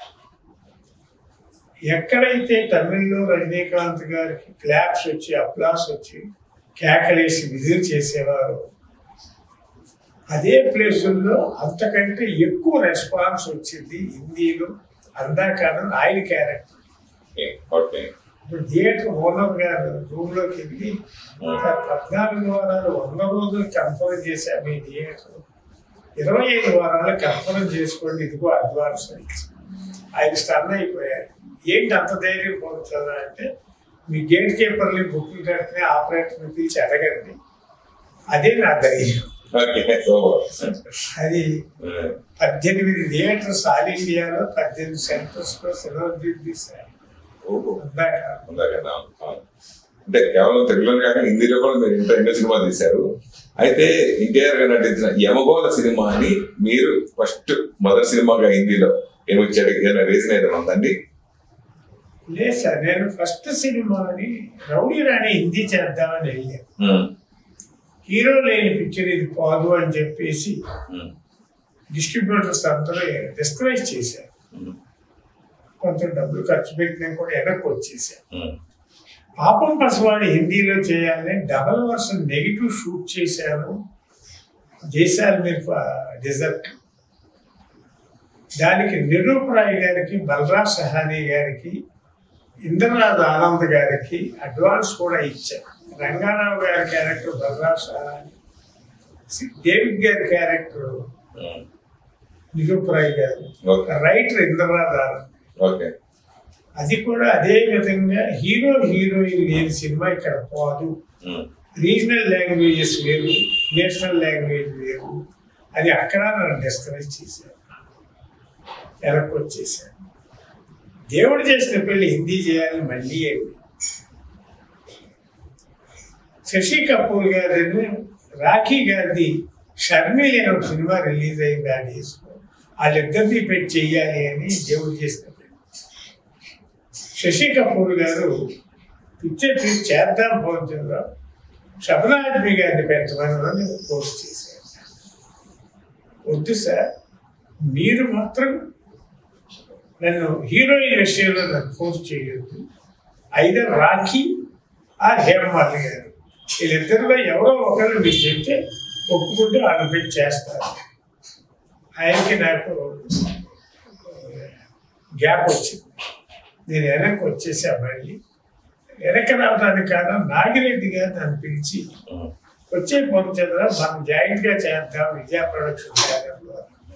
[SPEAKER 2] ఎక్కడైతే తమిళ్లో రజనీకాంత్ గారికి క్లాప్స్ వచ్చి అప్లాస్ వచ్చి కేకలేసి విజిల్ చేసేవారు అదే ప్లేసుల్లో అంతకంటే ఎక్కువ రెస్పాన్స్ వచ్చింది హిందీలో అందాకాలం ఆయన క్యారెక్టర్
[SPEAKER 1] ఓకే ఓకే
[SPEAKER 2] ఇప్పుడు థియేటర్ ఓనర్ గారు రూమ్ లోకి వెళ్ళి సార్ పద్నాలుగు వారాలు వంద రోజులు కన్ఫర్మ్ చేశాం మీ థియేటర్ ఇరవై ఐదు వారాలు కన్ఫర్మ్ చేసుకోండి ఇదిగో అడ్వాన్స్ అని ఇచ్చి. ఆయన స్టన్ అయిపోయారు ఏంటి అంత ధైర్యం పొందుతుందా అంటే మీ గేట్ కీపర్ని బుక్లు కట్టిన ఆపరేటర్ని పిలిచి అడగండి అదే నా ధైర్యం
[SPEAKER 1] ఓకే సో
[SPEAKER 2] అది
[SPEAKER 1] ఉమ్,
[SPEAKER 2] పద్దెనిమిది థియేటర్స్ ఆల్ ఇండియాలో పద్దెనిమిది సెంటర్స్ లో సెలవు తీశారు
[SPEAKER 1] ఓహో
[SPEAKER 2] అందాక
[SPEAKER 1] ఉందా కదా అవును. అంటే కేవలం తెలుగులో కాక హిందీలో కూడా మీరు ఇంత ఎన్నో సినిమా తీశారు అయితే ఎన్టీఆర్ గారు నటించిన యమగోళ సినిమా అని మీరు ఫస్ట్ మొదటి సినిమాగా హిందీలో ఏమి వచ్చాడు ఏదైనా రీజన్ ఏదైనా ఉందండి
[SPEAKER 2] లేదు సార్ నేను ఫస్ట్ సినిమాని రౌడీ రాణి హిందీ చేద్దామని వెళ్ళాను
[SPEAKER 1] ఉమ్,
[SPEAKER 2] హీరో లేని పిక్చర్ ఇది పోదు అని చెప్పేసి
[SPEAKER 1] ఉమ్,
[SPEAKER 2] డిస్ట్రిబ్యూటర్స్ అందరూ డిస్కరేజ్ చేశారు
[SPEAKER 1] ఉమ్,
[SPEAKER 2] కొంత డబ్బులు ఖర్చు పెట్టినా కూడా వెనక్కి వచ్చేసారు
[SPEAKER 1] ఉమ్,
[SPEAKER 2] పాపం పసవాడి హిందీలో చేయాలని డబల్ వర్షన్ నెగిటివ్ షూట్ చేశాను జైసాల్మీర్ డెజర్ట్ దానికి నిరూపరాయ్ గారికి బలరాజ్ సహానీ గారికి ఇంద్రనాథ్ ఆనంద్ గారికి అడ్వాన్స్ కూడా ఇచ్చాను రంగారావు గారి క్యారెక్టర్ బలరాజ్ సహానీ డేవిడ్ గారి క్యారెక్టర్
[SPEAKER 1] ఉమ్,
[SPEAKER 2] నిరూపరాయ్ గారు
[SPEAKER 1] okay
[SPEAKER 2] writer Indranath Anand
[SPEAKER 1] okay
[SPEAKER 2] అది కూడా అదే విధంగా హీరో హీరోయిన్ లేని సినిమా ఇక్కడ పోదు
[SPEAKER 1] ఉమ్,
[SPEAKER 2] రీజనల్ లాంగ్వేజెస్ వేరు నేషనల్ లాంగ్వేజ్ వేరు అది అక్కడ నన్ను డిస్కరేజ్ చేశారు వెనక్కి వచ్చేసాను దేవుడు చేసిన పెళ్లి హిందీ చేయాలని మళ్ళీ ఏంటి శశి కపూర్ గారిని రాఖీ గారిది షర్మిలి అనే ఒక సినిమా రిలీజ్ అయింది ఆ డేస్లో వాళ్ళిద్దరినీ పెట్టి చెయ్యాలి అని దేవుడు చేసిన పని. శశి కపూర్ గారు పిక్చర్ తీసి చేద్దాం పోతుందో శబనాద్మి గారిని పెట్టమని పోస్ట్ చేశారు వద్దు సార్ మీరు మాత్రం నన్ను హీరోయిన్ విషయంలో నన్ను పోస్ట్ చేయొద్దు ఐదర్ రాఖీ ఆ హేమమాలి గారు వీళ్ళిద్దరిలో ఎవరో ఒకరు మీకు చెప్తే ఒప్పుకుంటే వాళ్ళు పెట్టి చేస్తారు ఆయనకి నాకు గ్యాప్ వచ్చింది నేను వెనక్కి వచ్చేసా మళ్ళీ వెనక్కి రావడానికి కారణం నాగిరెడ్డి గారు నన్ను పిలిచి వచ్చే పంచంద్ర మనం జాయింట్ గా చేద్దాం విద్యా ప్రొడక్షన్ కార్యంలో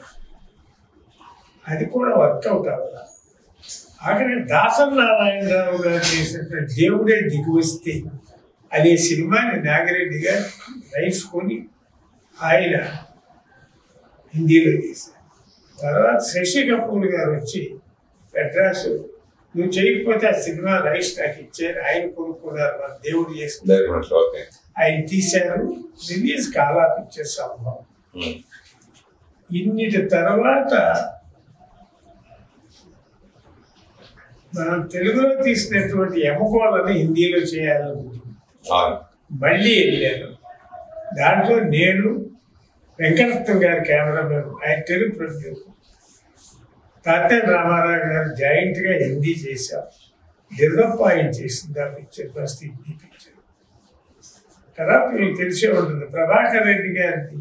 [SPEAKER 2] అది కూడా వర్కౌట్ అవ్వాలి ఆఖరి దాసన్ నారాయణరావు గారు చేసినటువంటి దేవుడే దిగువస్తే అనే సినిమాని నాగిరెడ్డి గారు రైసుకొని ఆయన హిందీలో చేశారు తర్వాత శశి కపూర్ గారు వచ్చి మెడ్రాసు నువ్వు చేయకపోతే ఆ సినిమా రైస్ నాకు ఇచ్చారు ఆయన కొనుక్కున్నారు మన దేవుడు చేసుకున్నారు
[SPEAKER 1] డైరెక్ట్ ఓకే
[SPEAKER 2] ఆయన తీశారు రిలీజ్ కాలా పిక్చర్ సంభవం ఇన్నిటి తర్వాత మనం తెలుగులో తీసినటువంటి ఎమకోలని హిందీలో చేయాలనుకుంటున్నాం
[SPEAKER 1] అవును
[SPEAKER 2] మళ్ళీ వెళ్ళాను దాంట్లో నేను వెంకటరత్నం గారి కెమెరామెన్ ఆయన తెలుగు ప్రొడ్యూసర్ తాత్యాల రామారావు గారు జాయింట్గా హిందీ చేశాం దిర్రప్ప ఆయన చేసింది ఆ పిక్చర్ ఫస్ట్ హిందీ పిక్చర్ తర్వాత మీకు తెలిసే ఉంటుంది ప్రభాకర్ రెడ్డి గారిది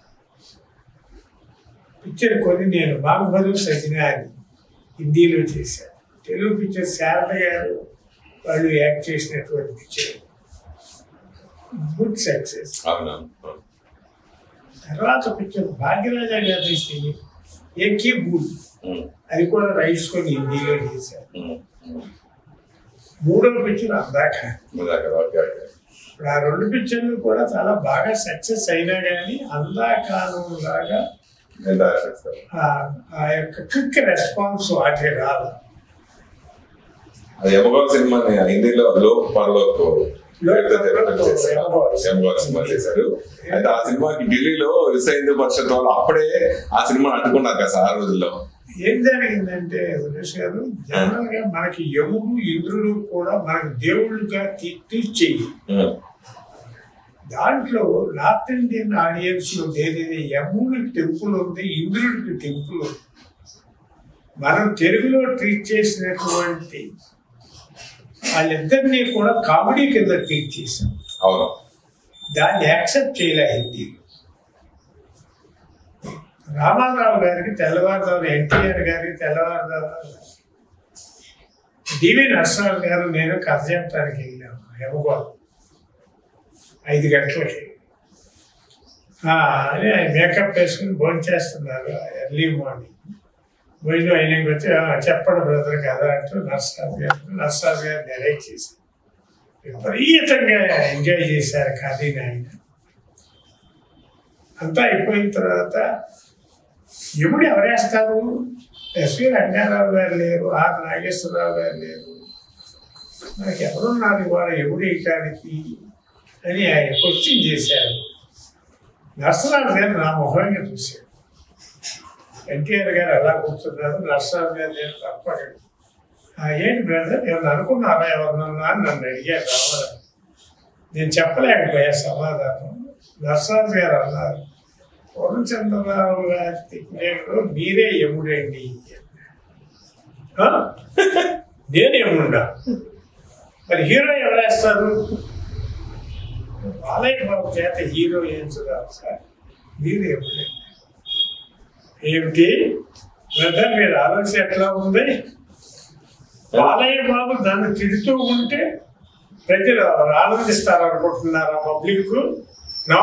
[SPEAKER 2] పిక్చర్ కొని నేను బాగుబలు సజిన అని హిందీలో చేశాను తెలుగు పిక్చర్ శారద గారు వాళ్ళు యాక్ట్ చేసినటువంటి పిక్చర్ గుడ్ సక్సెస్
[SPEAKER 1] అవునవును
[SPEAKER 2] తర్వాత పిక్చర్ భాగ్యరాజా గారు తీస్తే ఏకే బూల్
[SPEAKER 1] ఉమ్,
[SPEAKER 2] అది కూడా రైస్ కొని హిందీలో చేశారు
[SPEAKER 1] ఉమ్, ఉమ్.
[SPEAKER 2] మూడో పిక్చర్ అందాక
[SPEAKER 1] ఇందాక ఓకే ఓకే
[SPEAKER 2] ఇప్పుడు ఆ రెండు పిక్చర్లు కూడా చాలా బాగా సక్సెస్ అయినా కానీ అందాకాలం లాగా
[SPEAKER 1] నేను డైరెక్ట్ చేస్తాను.
[SPEAKER 2] ఆ- ఆ యొక్క క్విక్ రెస్పాన్స్ వాటికి రాదు
[SPEAKER 1] అది ఎమగోల్ సినిమాని హిందీలో లోక్ పర్లోక్ ఎమగోల్ సినిమా చేశారు అయితే ఆ సినిమాకి ఢిల్లీలో విశ్వ హిందూ పరిషత్ వాళ్ళు అప్పుడే ఆ సినిమాని అడ్డుకున్నారు కదా సార్ ఆ రోజుల్లో
[SPEAKER 2] ఏం జరిగిందంటే సురేష్ గారు జనరల్ గా మనకి యముడు ఇంద్రుడు కూడా మనకి దేవుళ్ళుగా తీర్చేయి
[SPEAKER 1] ఉమ్,
[SPEAKER 2] దాంట్లో నార్త్ ఇండియన్ ఆడియన్స్ లో ఏదైతే యముడికి టెంపుల్ ఉంది ఇంద్రుడికి టెంపుల్ ఉంది మనం తెలుగులో ట్రీట్ చేసినటువంటి వాళ్ళిద్దరినీ కూడా కామెడీ కింద ట్రీట్ చేశాం
[SPEAKER 1] అవును
[SPEAKER 2] దాన్ని యాక్సెప్ట్ చేయలే హిందీ రామారావు గారికి తెల్లవారుదాము ఎన్టీఆర్ గారికి తెల్లవారుదాము డివి నరసరావు గారు నేను కథ చెప్పడానికి వెళ్ళాము హెమగోళం ఐదు గంటలకి ఆ, అని ఆయన మేకప్ వేసుకుని భోజనం చేస్తున్నారు ఎర్లీ మార్నింగ్ భోజనం అయినాక వచ్చి "ఆ, చెప్పండి బ్రదర్ కదా అంటూ నరసరావు గారు నరసరావు గారు డైరెక్ట్ చేసి విపరీతంగా ఎంజాయ్ చేశారు కథని ఆయన అంతా అయిపోయిన తర్వాత ఎప్పుడు ఎవరేస్తారు ఎస్వి రంగారావు గారు లేరు ఆర్ నాగేశ్వరరావు గారు లేరు మనకి ఎవరున్నారు ఇవాళ ఎప్పుడు వేయటానికి అని ఆయన క్వశ్చన్ చేశారు నర్సరావు గారు నా మొహంగా చూశారు ఎన్టీఆర్ గారు ఎలా కూర్చున్నారు నర్సరావు గారు నేను తప్పకండి "ఆ, ఏంటి బ్రదర్ ఎవరు అనుకున్నారా ఎవరినన్నా అని నన్ను అడిగారు రామారావు నేను చెప్పలేకపోయా సమాధానం నర్సరాజు గారు అన్నారు పూర్ణచంద్రరావు గారి తిప్పలేడు మీరే యముడండి ఆ? నేను యముడా మరి హీరో ఎవరేస్తారు బాలయ్య బాబు చేత హీరో ఎంచుదాం సార్ మీరు యముడండి ఏమిటి బ్రదర్ మీరు ఆలోచన ఎట్లా ఉంది బాలయ్య బాబు దాన్ని తిడుతూ ఉంటే ప్రజలు ఆనందిస్తారు అనుకుంటున్నారా పబ్లిక్ నో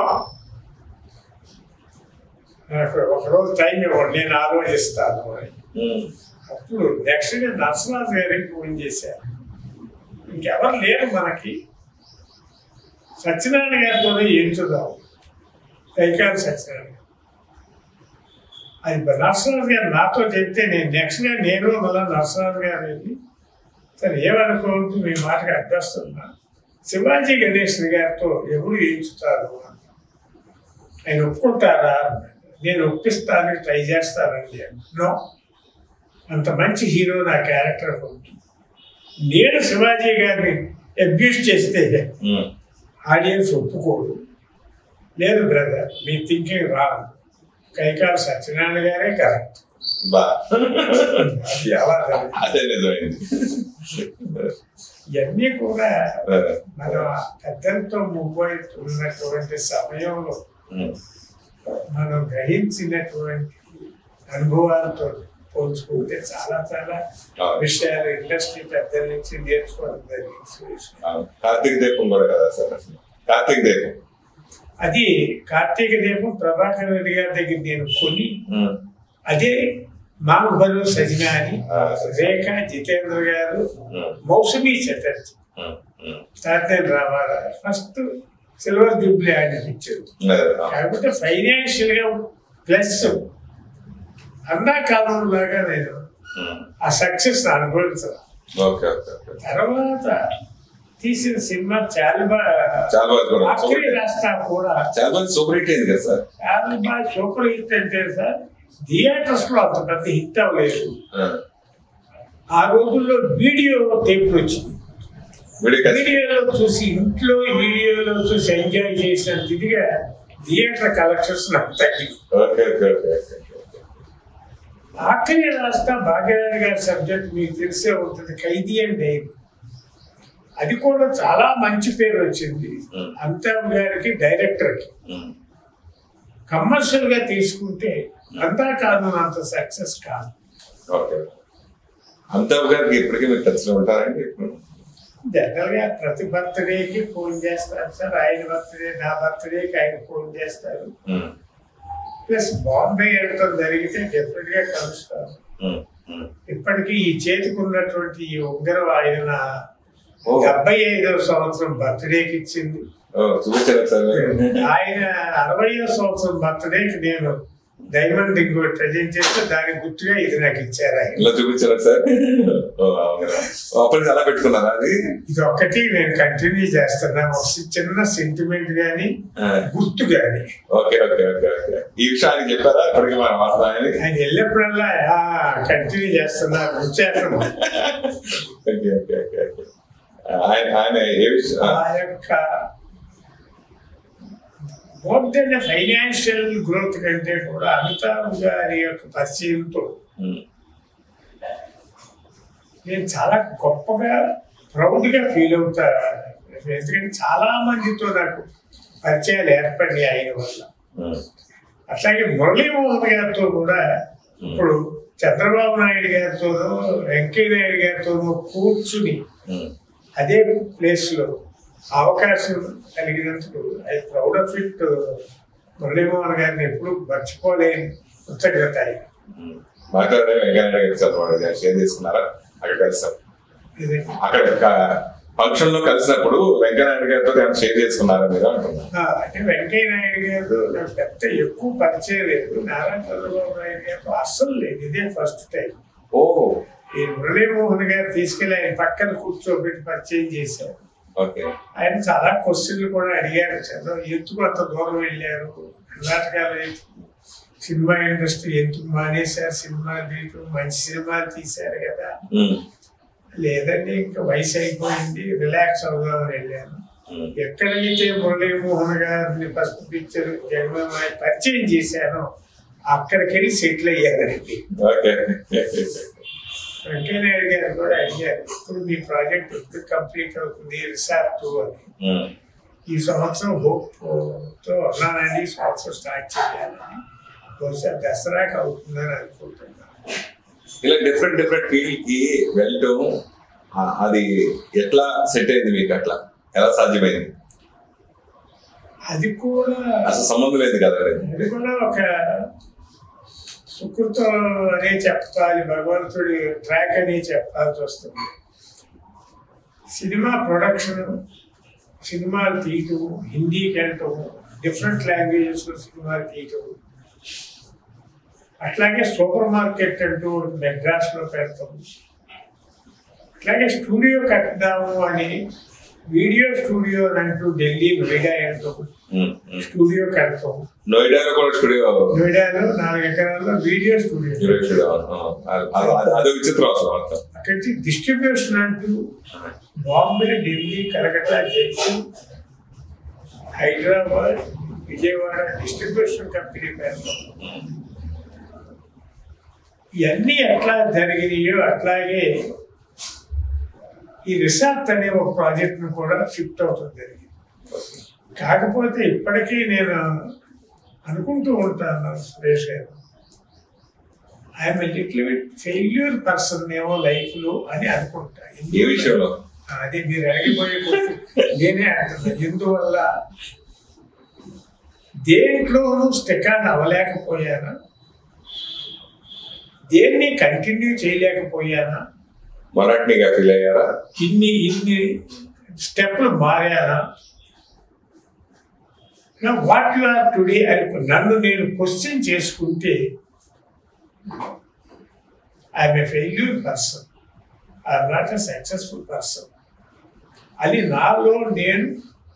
[SPEAKER 2] నాకు ఒకరోజు టైం ఇవ్వండి నేను ఆలోచిస్తాను అని
[SPEAKER 1] ఉమ్,
[SPEAKER 2] అప్పుడు నెక్స్ట్ డే నరసింహరాజు గారికి ఫోన్ చేశారు ఇంకెవరు లేరు మనకి సత్యనారాయణ గారితోనే ఎంచుదాం కైకాల సత్యనారాయణ గారు. అది నరసింహరాజు గారు నాతో చెప్తే నేను నెక్స్ట్ డే నేను మళ్ళీ నరసింహరాజు గారు వెళ్ళి సరే ఏమనుకోవద్దు మీ మాటకి అడ్డొస్తున్నా శివాజీ గణేష్ గారితో ఎవరు ఎంచుతారు అని ఆయన ఒప్పుకుంటారా అన్నాడు నేను ఒప్పిస్తాను ట్రై చేస్తానండి నో అంత మంచి హీరో నా క్యారెక్టర్ ఉంటుంది నేను శివాజీ గారిని అబ్యూస్ చేస్తే
[SPEAKER 1] ఉమ్,
[SPEAKER 2] ఆడియన్స్ ఒప్పుకోడు లేదు బ్రదర్ మీ థింకింగ్ రాంగ్ కైకాల సత్యనారాయణ గారే కరెక్ట్
[SPEAKER 1] బా
[SPEAKER 2] అది ఎలా జరిగింది?
[SPEAKER 1] అదే నిజమైంది
[SPEAKER 2] ఇవన్నీ కూడా
[SPEAKER 1] ఆ,
[SPEAKER 2] మన పెద్దలతో ముంబై ఉన్నటువంటి సమయంలో
[SPEAKER 1] ఉమ్,
[SPEAKER 2] మనం గ్రహించినటువంటి అనుభవాలతో పోల్చుకుంటే చాలా చాలా
[SPEAKER 1] అవును.
[SPEAKER 2] విషయాలు ఇండస్ట్రీ పెద్దల నుంచి నేర్చుకోవడం జరిగింది
[SPEAKER 1] అవును. కార్తీక దీపం కూడా కదా సార్ అసలు కార్తీక దీపం
[SPEAKER 2] అది కార్తీక దీపం ప్రభాకర్ రెడ్డి గారి దగ్గర నేను కొని
[SPEAKER 1] ఉమ్,
[SPEAKER 2] అదే మాకు బరువు సజిన అని
[SPEAKER 1] ఆ, సరే.
[SPEAKER 2] రేఖ జితేంద్ర గారు
[SPEAKER 1] um,
[SPEAKER 2] Mousumi Chatterjee
[SPEAKER 1] um, um.
[SPEAKER 2] తాతేన్ రామారావు ఫస్ట్ సిల్వర్ జూబ్లీ అనిపించారు
[SPEAKER 1] అదే, ఆ,
[SPEAKER 2] కాకపోతే ఫైనాన్షియల్ గా ప్లస్ అన్నా కాలం లాగా నేను
[SPEAKER 1] ఉమ్.
[SPEAKER 2] ఆ సక్సెస్ అనుభవించాను
[SPEAKER 1] ఓకే ఓకే ఓకే
[SPEAKER 2] తర్వాత తీసిన సినిమా చాలా బాగా
[SPEAKER 1] చాలా బాగా కూడా
[SPEAKER 2] ఆఖరి రాస్తా కూడా
[SPEAKER 1] చాలా బాగా సూపర్ హిట్ అయింది కదా సార్
[SPEAKER 2] చాలా బాగా సూపర్ హిట్ అంటే సార్ థియేటర్స్ లో అంత పెద్ద హిట్ అవ్వలేదు
[SPEAKER 1] ఆ,
[SPEAKER 2] ఆ రోజుల్లో వీడియో టేపులు వచ్చింది
[SPEAKER 1] వీడియో కలిసి
[SPEAKER 2] వీడియోలో చూసి ఇంట్లో వీడియోలో చూసి ఎంజాయ్ చేసినంత ఇదిగా థియేటర్ కలెక్షన్స్ నాకు తగ్గింది
[SPEAKER 1] okay okay okay okay okay.
[SPEAKER 2] ఆఖరి రాస్తా భాగ్యరాజు గారి సబ్జెక్ట్ మీకు తెలిసే ఉంటుంది ఖైదీ అండ్ డైరీ అది కూడా చాలా మంచి పేరు వచ్చింది
[SPEAKER 1] Hmm.
[SPEAKER 2] అమితాబ్ గారికి డైరెక్టర్కి
[SPEAKER 1] ఉమ్,
[SPEAKER 2] కమర్షియల్ గా తీసుకుంటే అంతా కాదు అంత సక్సెస్ కాదు
[SPEAKER 1] ఓకే అమితాబ్ గారికి ఇప్పటికీ మీరు టచ్లో ఉంటారండి ఇప్పుడు
[SPEAKER 2] జనరల్ గా ప్రతి బర్త్డేకి ఫోన్ చేస్తారు సార్ ఆయన బర్త్డే నా బర్త్డేకి ఆయన ఫోన్ చేస్తారు
[SPEAKER 1] ఉమ్,
[SPEAKER 2] ప్లస్ బాంబే వెళ్ళడం జరిగితే డెఫినెట్ గా కలుస్తారు
[SPEAKER 1] ఉమ్, ఉమ్.
[SPEAKER 2] ఇప్పటికీ ఈ చేతికి ఉన్నటువంటి ఈ ఉంగరం ఆయన నా
[SPEAKER 1] ఓ.
[SPEAKER 2] డెబ్బై ఐదవ సంవత్సరం బర్త్డేకి ఇచ్చింది
[SPEAKER 1] ఓ చూపించారా సార్
[SPEAKER 2] ఆయన అరవయో సంవత్సరం బర్త్డేకి నేను డైమండ్ రింగ్ ప్రజెంట్ చేస్తే దానికి గుర్తుగా ఇది నాకు ఇచ్చారు ఆయన
[SPEAKER 1] ఇలా చూపించారా సార్ ఓ, అవునా. ఓ, అప్పటికి అలా పెట్టుకున్నారా అది
[SPEAKER 2] ఇది ఒక్కటి నేను కంటిన్యూ చేస్తున్నా ఒక చిన్న సెంటిమెంట్ గాని
[SPEAKER 1] ఆ,
[SPEAKER 2] గుర్తు గాని
[SPEAKER 1] ఓకే ఓకే ఓకే ఓకే ఈ విషయానికి చెప్పారా ఇప్పటికి మనం వాడతామని
[SPEAKER 2] ఆయన వెళ్ళినప్పుడల్లా కంటిన్యూ చేస్తున్నా వచ్చాను
[SPEAKER 1] ఓకే ఓకే ఓకే ఓకే ఆయన ఆయన ఏ విషయం
[SPEAKER 2] ఆ యొక్క మోర్ దెన్ ఫైనాన్షియల్ గ్రోత్ కంటే కూడా అమితాబ్ గారి యొక్క పరిచయంతో
[SPEAKER 1] ఉమ్,
[SPEAKER 2] నేను చాలా గొప్పగా ప్రౌడ్గా ఫీల్ అవుతా ఎందుకంటే చాలా మందితో నాకు పరిచయాలు ఏర్పడినాయి ఆయన వల్ల
[SPEAKER 1] ఉమ్,
[SPEAKER 2] అట్లాగే మురళీమోహన్ గారితో కూడా ఇప్పుడు చంద్రబాబు నాయుడు గారితోనూ వెంకయ్య నాయుడు గారితోనూ కూర్చుని
[SPEAKER 1] ఉమ్.
[SPEAKER 2] అదే ప్లేస్ లో అవకాశం కలిగినందుకు I proud of it Muralimohan గారిని ఎప్పుడు మర్చిపోలేని కృతజ్ఞత ఆయన.
[SPEAKER 1] ఉమ్. మాట్లాడే వెంకయ్య గారికి చదవండి షేర్ చేసుకున్నారా అక్కడ కలిసాం
[SPEAKER 2] ఇది
[SPEAKER 1] అక్కడ ఫంక్షన్ లో కలిసినప్పుడు వెంకయ్యనాయుడు గారితో ఏమైనా షేర్ చేసుకున్నారా మీరు అంటున్నా
[SPEAKER 2] ఆ, అంటే వెంకయ్య నాయుడు గారు నాకు పెద్ద ఎక్కువ పరిచయం లేదు నారా చంద్రబాబు నాయుడు గారు అస్సలు లేదు ఇదే ఫస్ట్ టైం
[SPEAKER 1] ఓ
[SPEAKER 2] ఈ మురళీమోహన్ గారు తీసుకెళ్లి ఆయన పక్కన కూర్చోబెట్టి పరిచయం చేశారు
[SPEAKER 1] ఓకే
[SPEAKER 2] ఆయన చాలా క్వశ్చన్లు కూడా అడిగారు చంద్ర ఎందుకు అంత దూరం వెళ్ళారు కర్ణాటకలో ఎందుకు? సినిమా ఇండస్ట్రీ ఎందుకు మానేశారు సినిమా తీయటం మంచి సినిమాలు తీశారు కదా
[SPEAKER 1] ఉమ్,
[SPEAKER 2] లేదండి ఇంకా వయసు అయిపోయింది రిలాక్స్ అవుదామని వెళ్ళాను
[SPEAKER 1] ఉమ్.
[SPEAKER 2] ఎక్కడైతే మురళీమోహన్ గారిని ఫస్ట్ పిక్చర్ జగన్మాయ పరిచయం చేశానో అక్కడికి వెళ్ళి సెటిల్ అయ్యారండి
[SPEAKER 1] ఓకే
[SPEAKER 2] వెంకయ్యనాయుడు గారు కూడా అడిగారు ఇప్పుడు మీ ప్రాజెక్ట్ ఎప్పుడు కంప్లీట్ అవుతుంది రిసార్ట్ అని
[SPEAKER 1] ఉమ్,
[SPEAKER 2] ఈ సంవత్సరం హోప్ తో ఉన్నానండి ఈ సంవత్సరం స్టార్ట్ చేయాలని బహుశా దసరాకి అవుతుందని అనుకుంటున్నాను
[SPEAKER 1] ఇలా డిఫరెంట్ డిఫరెంట్ ఫీల్డ్ కి వెళ్ళటం ఆ, అది ఎట్లా సెట్ అయింది మీకు అట్లా ఎలా సాధ్యమైంది
[SPEAKER 2] అది కూడా
[SPEAKER 1] అసలు సంబంధం లేదు కదా
[SPEAKER 2] అది కూడా ఒక సుకృతం అనే చెప్పాలి భగవంతుడి ట్రాక్ అని చెప్పాల్సి వస్తుంది సినిమా ప్రొడక్షన్ సినిమాలు తీయటం హిందీకి వెళ్ళటం డిఫరెంట్ లాంగ్వేజెస్ సినిమాలు తీయటం అట్లాగే సూపర్ మార్కెట్ అంటూ మెడ్రాస్లో పెడతాం అట్లాగే స్టూడియో కట్టుదాము అని వీడియో స్టూడియో అంటూ ఢిల్లీ నోయిడా వెళ్తాం
[SPEAKER 1] ఉమ్, ఉమ్.
[SPEAKER 2] స్టూడియో కడతాం
[SPEAKER 1] నోయిడాలో కూడా స్టూడియో
[SPEAKER 2] నోయిడాలో నాలుగు ఎకరాల్లో వీడియో స్టూడియో
[SPEAKER 1] స్టూడియో స్టూడియో ఆ, అది- అది- అదో విచిత్రం అసలు అంతా
[SPEAKER 2] అక్కడి నుంచి డిస్ట్రిబ్యూషన్ అంటూ బాంబే ఢిల్లీ కలకత్తా జైపూర్ హైదరాబాద్ విజయవాడ డిస్ట్రిబ్యూషన్ కంపెనీ పేరు ఇవన్నీ ఎట్లా జరిగినాయో అట్లాగే ఈ రిసార్ట్ అనే ఒక ప్రాజెక్ట్ను కూడా షిఫ్ట్ అవటం జరిగింది కాకపోతే ఇప్పటికీ నేను అనుకుంటూ ఉంటాను సురేష్ గారు I'm little bit failure person ఏమో లైఫ్ లో అని అనుకుంటా
[SPEAKER 1] ఏ విషయంలో
[SPEAKER 2] అదే మీరు అడిగిపోయే question నేనే అంటున్నా ఎందువల్ల దేంట్లోనూ స్టెకాన్ అవ్వలేకపోయానా దేన్ని కంటిన్యూ చేయలేకపోయానా
[SPEAKER 1] మరాఠీగా ఫీల్ అయ్యారా
[SPEAKER 2] ఇన్ని ఇన్ని స్టెప్లు మారానా వాట్ యు ఆర్ టుడే అని నన్ను నేను క్వశ్చన్ చేసుకుంటే I'm a failure person I'm not a successful person అని నాలో నేను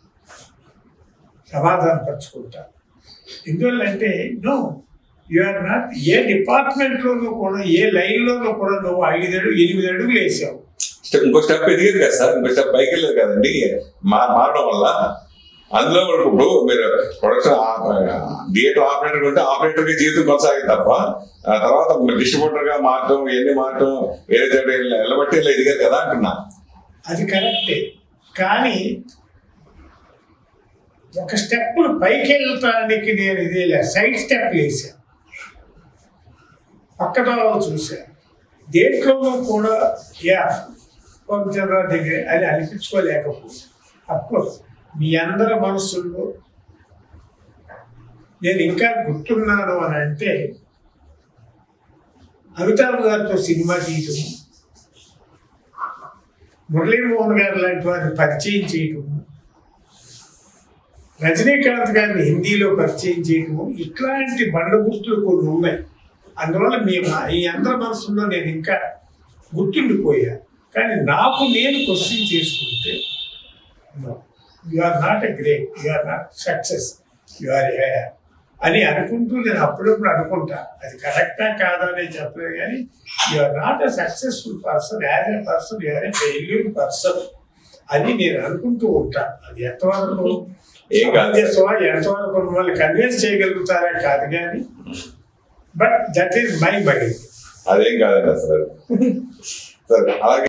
[SPEAKER 2] సమాధానం పరుచుకుంటా ఎందువల్లంటే నో యు ఆర్ నాట్ ఏ డిపార్ట్మెంట్లోనూ కూడా ఏ లైన్లోనూ కూడా నువ్వు ఐదు అడుగు ఎనిమిది అడుగులు వేసావు
[SPEAKER 1] స్టెప్ ఇంకో స్టెప్ ఎదిగారు కదా సార్ ఇంకో స్టెప్ పైకి వెళ్ళదు కదండి మా మారడం వల్ల అందులో కూడా ఇప్పుడు మీరు ప్రొడక్షన్ థియేటర్ ఆపరేటర్ ఉంటే ఆపరేటర్ కి జీవితం కొనసాగింది తప్ప ఆ తర్వాత డిస్ట్రిబ్యూటర్ గా మారటం ఇవన్నీ మారటం వేరే చోట వెళ్ళబట్టి ఇలా ఎదిగారు కదా అంటున్నా
[SPEAKER 2] అది కరెక్టే కానీ ఒక స్టెప్ పైకి వెళ్ళటానికి నేను ఇదే సైడ్ స్టెప్ వేసాను పక్కన చూశాను దేంట్లోనూ కూడా యా పంచరా దగ్గర అని అనిపించుకోలేకపోతే అఫ్కోర్స్ మీ అందరి మనసుల్లో నేను ఇంకా గుర్తున్నాను అని అంటే అమితాబ్ గారితో సినిమా తీయటం మురళీమోహన్ గారు లాంటి వారిని పరిచయం చేయటము రజనీకాంత్ గారిని హిందీలో పరిచయం చేయటము ఇట్లాంటి బండ గుర్తులు కొన్ని ఉన్నాయి అందువల్ల మేము ఈ అందరి మనసులో నేను ఇంకా గుర్తుండిపోయా కానీ నాకు నేను క్వశ్చన్ చేసుకుంటే you are not a great you are not success you are a అని అనుకుంటూ నేను అప్పుడప్పుడు అనుకుంటా అది కరెక్టా కాదా అని చెప్పలేదు కానీ you are not a successful person as a person you are a failure person అని నేను అనుకుంటూ ఉంటా అది ఎంతవరకు
[SPEAKER 1] ఏం కాదు.
[SPEAKER 2] సమంజసమా, ఎంతవరకు మిమ్మల్ని కన్విన్స్ చేయగలుగుతారా కాదు కానీ but that is my mind
[SPEAKER 1] అదేం కాదండి అసలు సార్ అలాగే